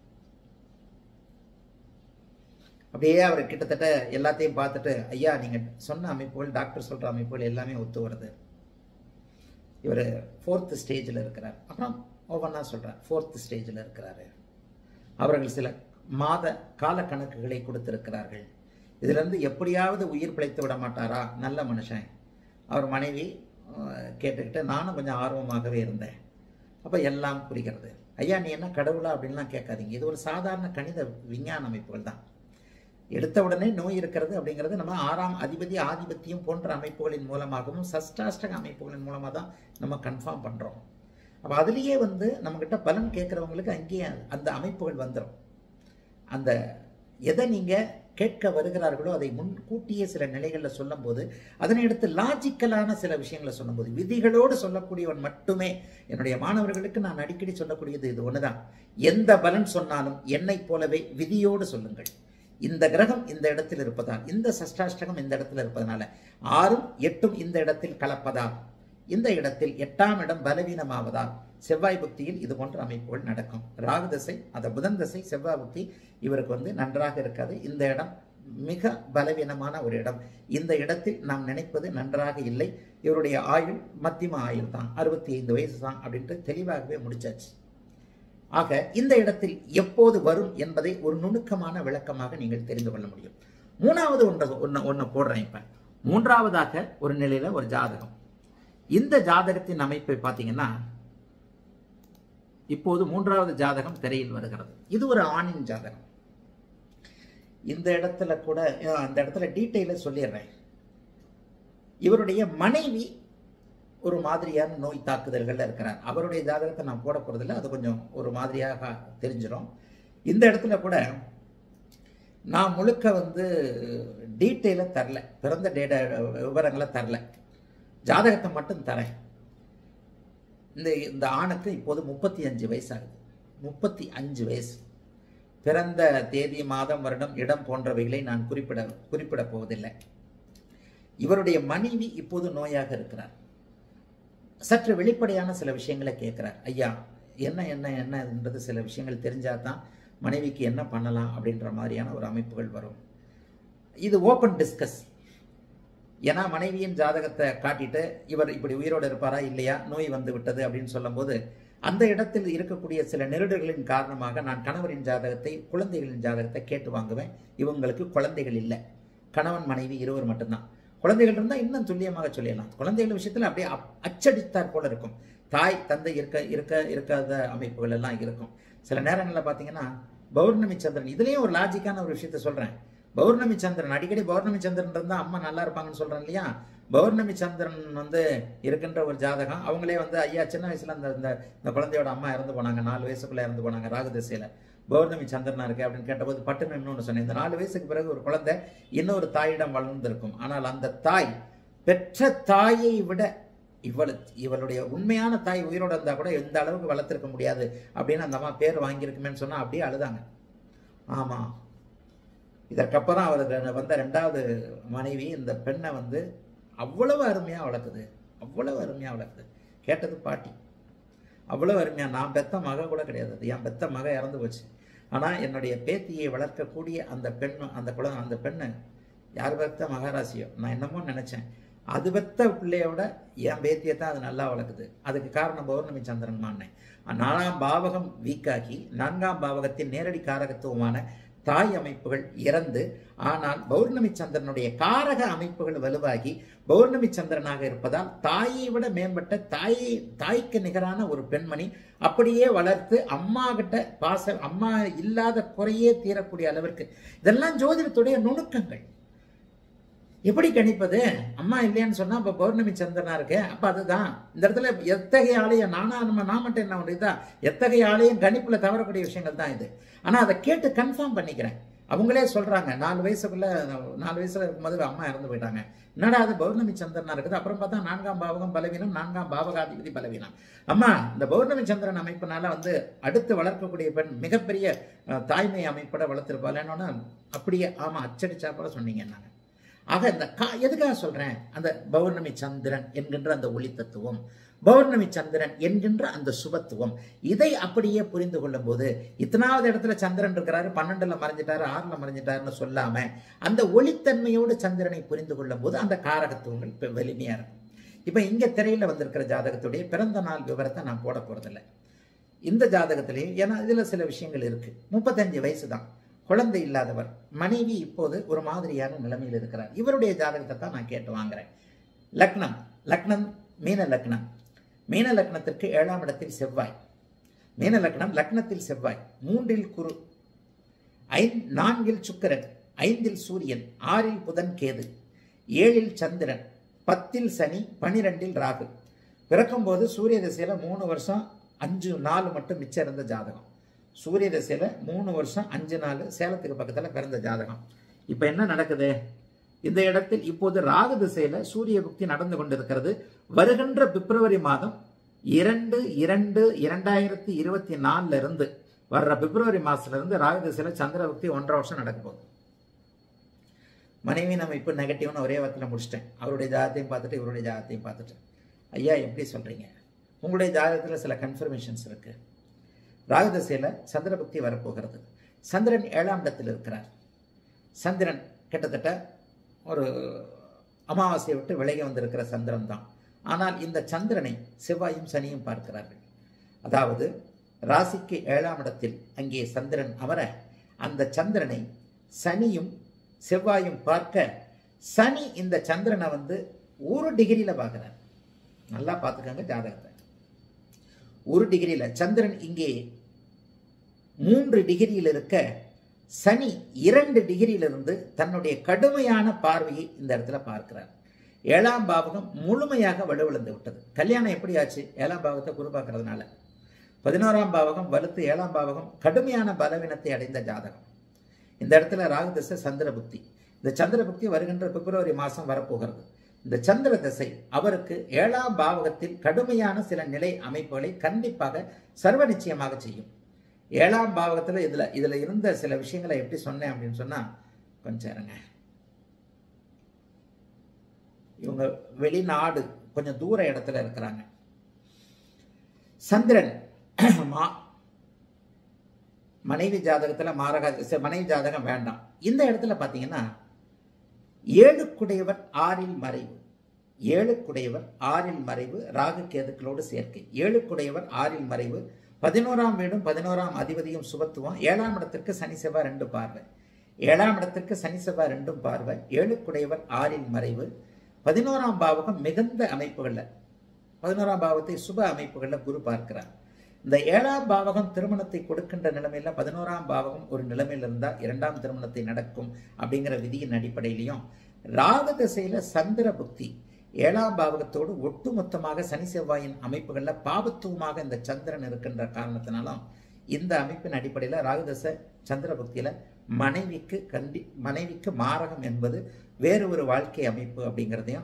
அப்படியே அவர் கிட்டத்தட்ட எல்லாத்தையும் பார்த்துட்டு ஐயா நீங்க சொன்ன அமைப்புகள் டாக்டர் சொல்ற அமைப்புகள் எல்லாமே ஒத்து வருது இவர் ஃபோர்த் ஸ்டேஜில் இருக்கிறார் அப்புறம் ஒவ்வொன்றா சொல்கிறார் ஃபோர்த் ஸ்டேஜில் இருக்கிறாரு அவர்கள் சில மாத கால கணக்குகளை கொடுத்திருக்கிறார்கள் இதிலிருந்து எப்படியாவது உயிர் பிழைத்து விட மாட்டாரா நல்ல மனுஷன் அவர் மனைவி அஹ், கேட்டுக்கிட்டு நானும் கொஞ்சம் ஆர்வமாகவே இருந்தேன் அப்போ எல்லாம் புரிகிறது ஐயா நீ என்ன கடவுளா அப்படின்லாம் கேட்காதீங்க இது ஒரு சாதாரண கணித விஞ்ஞான அமைப்புகள் தான் எடுத்த உடனே நோய் இருக்கிறது அப்படிங்கிறது நம்ம ஆறாம் அதிபதி ஆதிபத்தியம் போன்ற அமைப்புகளின் மூலமாகவும் சஷ்டாஷ்டக அமைப்புகளின் மூலமாக தான் நம்ம கன்ஃபார்ம் பண்ணுறோம் அப்போ அதுலேயே வந்து நம்மக்கிட்ட பலன் கேட்குறவங்களுக்கு அங்கேயே அந்த அமைப்புகள் வந்துடும் அந்த எதை நீங்கள் கேட்க வருகிறார்களோ அதை முன்கூட்டியே சில நிலைகளில் சொல்லும்போது அதனை எடுத்து லாஜிக்கலான சில விஷயங்களை சொல்லும்போது விதிகளோடு சொல்லக்கூடியவன் மட்டுமே என்னுடைய மாணவர்களுக்கு நான் அடிக்கடி சொல்லக்கூடியது இது ஒண்ணுதான் எந்த பலன் சொன்னாலும் என்னைப் போலவே விதியோடு சொல்லுங்கள் இந்த கிரகம் இந்த இடத்தில் இருப்பதால் இந்த சஷ்டாஷ்டகம் இந்த இடத்தில் இருப்பதனால ஆறும் எட்டும் இந்த இடத்தில் கலப்பதால் இந்த இடத்தில் எட்டாம் இடம் பலவீனமாவதால் செவ்வாய் புக்தியில் இது போன்ற அமைப்புகள் நடக்கும் ராகு தசை அந்த புதன் தசை செவ்வாய் புக்தி இவருக்கு வந்து நன்றாக இருக்காது இந்த இடம் மிக பலவீனமான ஒரு இடம் இந்த இடத்தில் நாம் நினைப்பது நன்றாக இல்லை இவருடைய ஆயுள் மத்தியம ஆயுள் தான் அறுபத்தி ஐந்து வயசு தான் அப்படின்ட்டு தெளிவாகவே முடிச்சாச்சு ஆக இந்த இடத்தில் எப்போது வரும் என்பதை ஒரு நுணுக்கமான விளக்கமாக நீங்கள் தெரிந்து கொள்ள முடியும் மூணாவது ஒன்றை ஒன்று ஒன்று போடுறேன் இப்போ மூன்றாவதாக ஒரு நிலையில ஒரு ஜாதகம் இந்த ஜாதகத்தின் அமைப்பை பார்த்தீங்கன்னா இப்போது மூன்றாவது ஜாதகம் திரையில் வருகிறது இது ஒரு ஆணின் ஜாதகம் இந்த இடத்துல கூட அஹ், அந்த இடத்துல டீட்டெயில சொல்லிடுறேன் இவருடைய மனைவி ஒரு மாதிரியான நோய் தாக்குதல்கள்ல இருக்கிறார் அவருடைய ஜாதகத்தை நான் போட போறதில்ல அது கொஞ்சம் ஒரு மாதிரியாக தெரிஞ்சிடும் இந்த இடத்துல கூட நான் முழுக்க வந்து டீட்டெயிலை தரல பிறந்த டேட்டா விவரங்களை தரல ஜாதகத்தை மட்டும் தரேன் இந்த இந்த ஆணுக்கு இப்போது முப்பத்தி அஞ்சு வயசாகுது முப்பத்தி அஞ்சு வயசு பிறந்த தேதி மாதம் வருடம் இடம் போன்றவைகளை நான் குறிப்பிட குறிப்பிடப் போவதில்லை இவருடைய மனைவி இப்போது நோயாக இருக்கிறார் சற்று வெளிப்படையான சில விஷயங்களை கேட்கிறார் ஐயா என்ன என்ன என்னன்றது சில விஷயங்கள் தெரிஞ்சாதான் தான் மனைவிக்கு என்ன பண்ணலாம் அப்படின்ற மாதிரியான ஒரு அமைப்புகள் வரும் இது ஓப்பன் டிஸ்கஸ் ஏன்னா மனைவியின் ஜாதகத்தை காட்டிட்டு இவர் இப்படி உயிரோடு இருப்பாரா இல்லையா நோய் வந்து விட்டது அப்படின்னு சொல்லும்போது அந்த இடத்தில் இருக்கக்கூடிய சில நெருடர்களின் காரணமாக நான் கணவரின் ஜாதகத்தை குழந்தைகளின் ஜாதகத்தை கேட்டு வாங்குவேன் இவங்களுக்கு குழந்தைகள் இல்லை கணவன் மனைவி இருவர் மட்டும்தான் குழந்தைகள் இருந்தால் இன்னும் துல்லியமாக சொல்லிடலாம் குழந்தைகள் விஷயத்தில் அப்படியே அப்- அச்சடித்தாற் போல இருக்கும் தாய் தந்தை இருக்க இருக்க இருக்காத அமைப்புகள் எல்லாம் இருக்கும் சில நேரங்களில் பார்த்தீங்கன்னா பௌர்ணமி சந்திரன் இதுலேயும் ஒரு லாஜிக்கான ஒரு விஷயத்த சொல்கிறேன் பௌர்ணமி சந்திரன் அடிக்கடி பௌர்ணமி சந்திரன் இருந்தால் அம்மா நல்லா இருப்பாங்கன்னு சொல்கிறேன் இல்லையா பௌர்ணமி சந்திரன் வந்து இருக்கின்ற ஒரு ஜாதகம் அவங்களே வந்து ஐயா சின்ன வயசுல அந்த இந்த இந்த குழந்தையோட அம்மா இறந்து போனாங்க நாலு வயசுக்குள்ள இறந்து போனாங்க ராகு திசையில பௌர்ணமி சந்திரனா இருக்கு அப்படின்னு கேட்டபோது பட்டுன்னு இன்னொன்று சொன்னேன் இந்த நாலு வயசுக்கு பிறகு ஒரு குழந்தை இன்னொரு தாயிடம் வளர்ந்திருக்கும் ஆனால் அந்த தாய் பெற்ற தாயை விட இவள் இவளுடைய உண்மையான தாய் உயிரோட இருந்தா கூட எந்த அளவுக்கு வளர்த்திருக்க முடியாது அப்படின்னு அந்த அம்மா பேர் வாங்கியிருக்குமேன்னு சொன்னா அப்படியே அழுதாங்க ஆமா இதற்கப்புறம் அவருக்கு வந்த ரெண்டாவது மனைவி இந்த பெண்ணை வந்து அவ்வளவு அருமையாக வளர்க்குது அவ்வளவு அருமையாக வளர்க்குது கேட்டது பாட்டி அவ்வளவு அருமையாக நான் பெத்த மக கூட கிடையாது அது என் பெத்த மக இறந்து போச்சு ஆனால் என்னுடைய பேத்தியை வளர்க்கக்கூடிய அந்த பெண் அந்த குழந்தை அந்த பெண்ணை யார் பெத்த மகாராசியோ நான் என்னமோ நினச்சேன் அது பெத்த பிள்ளையோட என் பேத்தியை தான் அது நல்லா வளர்க்குது அதுக்கு காரணம் பௌர்ணமி சந்திரன் மான்னேன் நாலாம் பாவகம் வீக்காகி நான்காம் பாவகத்தின் நேரடி காரகத்துவமான தாய் அமைப்புகள் இறந்து ஆனால் பௌர்ணமி சந்திரனுடைய காரக அமைப்புகள் வலுவாகி பௌர்ணமி சந்திரனாக இருப்பதால் தாயை விட மேம்பட்ட தாயை தாய்க்கு நிகரான ஒரு பெண்மணி அப்படியே வளர்த்து அம்மா கிட்ட பாச அம்மா இல்லாத குறையே தீரக்கூடிய அளவிற்கு இதெல்லாம் ஜோதிடத்துடைய நுணுக்கங்கள் எப்படி கணிப்பது அம்மா இல்லையான்னு சொன்னா அப்ப பௌர்ணமி சந்திரனா இருக்கு அப்ப அதுதான் இந்த இடத்துல எத்தகைய ஆலயம் நானா நம்ம நான் மட்டும் என்ன பண்ணுறதா எத்தகைய ஆலயம் கணிப்புல தவறக்கூடிய விஷயங்கள் தான் இது ஆனா அதை கேட்டு கன்ஃபார்ம் பண்ணிக்கிறேன் அவங்களே சொல்றாங்க நாலு வயசுக்குள்ள நாலு வயசுல இருக்கும்போது அம்மா இறந்து போயிட்டாங்க என்னடா அது பௌர்ணமி சந்திரனா இருக்குது அப்புறம் பார்த்தா நான்காம் பாவகம் பலவீனம் நான்காம் பாவகாதிபதி பலவீனம் அம்மா இந்த பௌர்ணமி சந்திரன் அமைப்புனால வந்து அடுத்து வளர்க்கக்கூடிய பெண் மிகப்பெரிய அஹ், தாய்மை அமைப்போட வளர்த்திருப்பாள் என்னன்னா அப்படியே ஆமா அச்சடிச்சா போல சொன்னீங்க நாங்க ஆக இந்த கா எதுக்காக சொல்றேன் அந்த பௌர்ணமி சந்திரன் என்கின்ற அந்த ஒளி தத்துவம் பௌர்ணமி சந்திரன் என்கின்ற அந்த சுபத்துவம் இதை அப்படியே புரிந்து கொள்ளும் போது இத்தனாவது இடத்துல சந்திரன் இருக்கிறாரு பன்னெண்டுல மறைஞ்சிட்டாரு ஆறுல மறைஞ்சிட்டாருன்னு சொல்லாம அந்த ஒளித்தன்மையோடு சந்திரனை புரிந்து கொள்ளும் போது அந்த காரகத்துவங்கள் இப்ப வலிமையா இருக்கும் இப்ப இங்க திரையில வந்திருக்கிற ஜாதகத்துடைய பிறந்த நாள் விவரத்தை நான் போட போறதில்லை இந்த ஜாதகத்திலையும் ஏன்னா இதுல சில விஷயங்கள் இருக்கு முப்பத்தஞ்சு வயசு தான் குழந்தை இல்லாதவர் மனைவி இப்போது ஒரு மாதிரியான நிலைமையில் இருக்கிறார் இவருடைய ஜாதகத்தை தான் நான் கேட்டு வாங்குறேன் லக்னம் லக்னம் மீன லக்னம் மீன லக்னத்திற்கு ஏழாம் இடத்தில் செவ்வாய் மீன லக்னம் லக்னத்தில் செவ்வாய் மூன்றில் குரு ஐந் நான்கில் சுக்கிரன் ஐந்தில் சூரியன் ஆறில் புதன் கேது ஏழில் சந்திரன் பத்தில் சனி பனிரெண்டில் ராகு பிறக்கும்போது சூரிய திசையில மூணு வருஷம் அஞ்சு நாலு மட்டும் மிச்சம் இருந்த ஜாதகம் சூரிய திசையில மூணு வருஷம் அஞ்சு நாள் சேலத்துக்கு பக்கத்துல பிறந்த ஜாதகம் இப்ப என்ன நடக்குது இந்த இடத்தில் இப்போது ராகு திசையில சூரிய புக்தி நடந்து கொண்டிருக்கிறது வருகின்ற பிப்ரவரி மாதம் இரண்டு இரண்டு இரண்டாயிரத்தி இருபத்தி நாலுல இருந்து வர்ற பிப்ரவரி மாசத்துல இருந்து ராகு திசையில சந்திர புக்தி ஒன்றரை வருஷம் நடக்க போகுது மனைவி நம்ம இப்போ நெகட்டிவ்னு ஒரே வாரத்தில் முடிச்சிட்டேன் அவருடைய ஜாதகத்தையும் பார்த்துட்டு இவருடைய ஜாதகத்தையும் பார்த்துட்டு ஐயா எப்படி சொல்றீங்க உங்களுடைய ஜாதகத்தில் சில கன்ஃபர்மேஷன்ஸ் இருக்கு ராகுதசையில் சந்திரபக்தி வரப்போகிறது சந்திரன் ஏழாம் இடத்தில் இருக்கிறார் சந்திரன் கிட்டத்தட்ட ஒரு அமாவாசையை விட்டு விலகி வந்திருக்கிற சந்திரன் தான் ஆனால் இந்த சந்திரனை செவ்வாயும் சனியும் பார்க்கிறார்கள் அதாவது ராசிக்கு ஏழாம் இடத்தில் அங்கே சந்திரன் அமர அந்த சந்திரனை சனியும் செவ்வாயும் பார்க்க சனி இந்த சந்திரனை வந்து ஒரு டிகிரியில பார்க்கிறார் நல்லா பார்த்துக்கோங்க ஜாதகத்தை ஒரு டிகிரியில சந்திரன் இங்கே மூன்று டிகிரியில் இருக்க சனி இரண்டு டிகிரியிலிருந்து தன்னுடைய கடுமையான பார்வையை இந்த இடத்துல பார்க்கிறார் ஏழாம் பாவகம் முழுமையாக வலுவிழந்து விட்டது கல்யாணம் எப்படி ஆச்சு ஏழாம் பாவத்தை குரு பார்க்கறதுனால பதினோராம் பாவகம் வலுத்து ஏழாம் பாவகம் கடுமையான பலவீனத்தை அடைந்த ஜாதகம் இந்த இடத்துல ராகு திசை சந்திர புக்தி இந்த சந்திர புக்தி வருகின்ற பிப்ரவரி மாதம் வரப்போகிறது இந்த சந்திர திசை அவருக்கு ஏழாம் பாவகத்தில் கடுமையான சில நிலை அமைப்புகளை கண்டிப்பாக சர்வ நிச்சயமாக செய்யும் ஏழாம் பாவகத்துல இதுல இதுல இருந்த சில விஷயங்களை எப்படி சொன்னேன் அப்படின்னு சொன்னா கொஞ்சம் இருங்க இவங்க வெளிநாடு கொஞ்சம் தூர இடத்துல இருக்கிறாங்க சந்திரன் மா மனைவி ஜாதகத்துல மாரக சரி, மனைவி ஜாதகம் வேண்டாம் இந்த இடத்துல பாத்தீங்கன்னா ஏழுக்குடையவர் ஆறில் மறைவு ஏழுக்குடையவர் ஆறில் மறைவு ராகு கேதுக்களோடு சேர்க்கை ஏழுக்குடையவர் ஆறில் மறைவு பதினோராம் வீடும் பதினோராம் அதிபதியும் சுபத்துவம் ஏழாம் இடத்திற்கு சனி செவ்வாய் ரெண்டு பார்வை ஏழாம் இடத்திற்கு சனி செவ்வாய் ரெண்டும் பார்வை ஏழுக்குடையவர் ஆறில் மறைவு பதினோராம் பாவகம் மிகுந்த அமைப்புகள்ல பதினோராம் பாவத்தை சுப அமைப்புகள்ல குரு பார்க்கிறார் இந்த ஏழாம் பாவகம் திருமணத்தை கொடுக்கின்ற நிலைமையில பதினோராம் பாவகம் ஒரு நிலைமையில் இருந்தா இரண்டாம் திருமணத்தை நடக்கும் அப்படிங்கிற விதியின் அடிப்படையிலையும் ராகு திசையில சந்திர புக்தி ஏழாம் பாவகத்தோடு ஒட்டுமொத்தமாக சனி செவ்வாயின் அமைப்புகள்ல பாவத்துவமாக இந்த சந்திரன் இருக்கின்ற காரணத்தினாலும் இந்த அமைப்பின் அடிப்படையில் ராகுதச சந்திர புக்தியில மனைவிக்கு கண்டி மனைவிக்கு மாரகம் என்பது வேறு ஒரு வாழ்க்கை அமைப்பு அப்படிங்கிறதையும்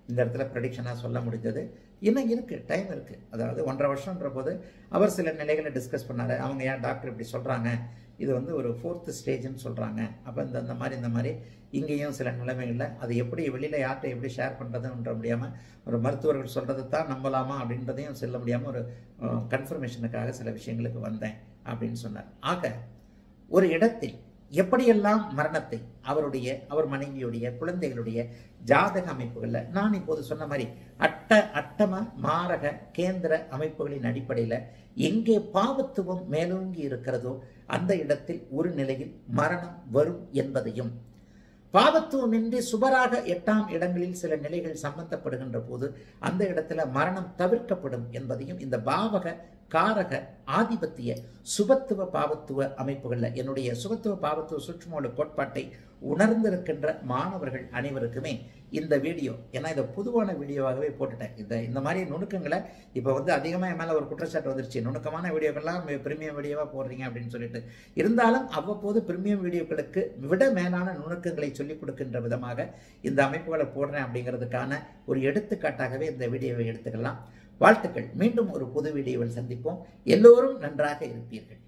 இந்த இடத்துல ப்ரெடிக்ஷனாக சொல்ல முடிஞ்சது இன்னும் இருக்குது டைம் இருக்குது அதாவது ஒன்றரை வருஷன்ற போது அவர் சில நிலைகளை டிஸ்கஸ் பண்ணார் அவங்க ஏன் டாக்டர் இப்படி சொல்கிறாங்க இது வந்து ஒரு ஃபோர்த்து ஸ்டேஜ்னு சொல்கிறாங்க அப்போ இந்த இந்த மாதிரி இந்த மாதிரி இங்கேயும் சில நிலைமைகளில் அது எப்படி வெளியில் யார்கிட்ட எப்படி ஷேர் பண்ணுறதுன்ற முடியாமல் ஒரு மருத்துவர்கள் சொல்கிறத தான் நம்பலாமா அப்படின்றதையும் சொல்ல முடியாமல் ஒரு கன்ஃபர்மேஷனுக்காக சில விஷயங்களுக்கு வந்தேன் அப்படின்னு சொன்னார் ஆக ஒரு இடத்தில் எப்படியெல்லாம் மரணத்தை அவருடைய அவர் மனைவியுடைய குழந்தைகளுடைய ஜாதக அமைப்புகளில் நான் இப்போது சொன்ன மாதிரி அட்ட அட்டம மாரக கேந்திர அமைப்புகளின் அடிப்படையில் எங்கே பாவத்துவம் மேலோங்கி இருக்கிறதோ அந்த இடத்தில் ஒரு நிலையில் மரணம் வரும் என்பதையும் பாவத்துவமின்றி சுபராக எட்டாம் இடங்களில் சில நிலைகள் சம்பந்தப்படுகின்ற போது அந்த இடத்துல மரணம் தவிர்க்கப்படும் என்பதையும் இந்த பாவக காரக ஆதிபத்திய சுபத்துவ பாவத்துவ அமைப்புகளில் என்னுடைய சுபத்துவ பாவத்துவ சுற்றுமூல கோட்பாட்டை உணர்ந்திருக்கின்ற மாணவர்கள் அனைவருக்குமே இந்த வீடியோ ஏன்னா இதை பொதுவான வீடியோவாகவே போட்டுட்டேன் இந்த இந்த மாதிரி நுணுக்கங்களை இப்போ வந்து அதிகமாக என் மேலே ஒரு குற்றச்சாட்டு வந்துருச்சு நுணுக்கமான வீடியோக்கெல்லாம் பிரிமியம் வீடியோவாக போடுறீங்க அப்படின்னு சொல்லிட்டு இருந்தாலும் அவ்வப்போது பிரிமியம் வீடியோக்களுக்கு விட மேலான நுணுக்கங்களை சொல்லிக் கொடுக்கின்ற விதமாக இந்த அமைப்புகளை போடுறேன் அப்படிங்கிறதுக்கான ஒரு எடுத்துக்காட்டாகவே இந்த வீடியோவை எடுத்துக்கலாம் வாழ்த்துக்கள் மீண்டும் ஒரு புது வீடியோவில் சந்திப்போம் எல்லோரும் நன்றாக இருப்பீர்கள்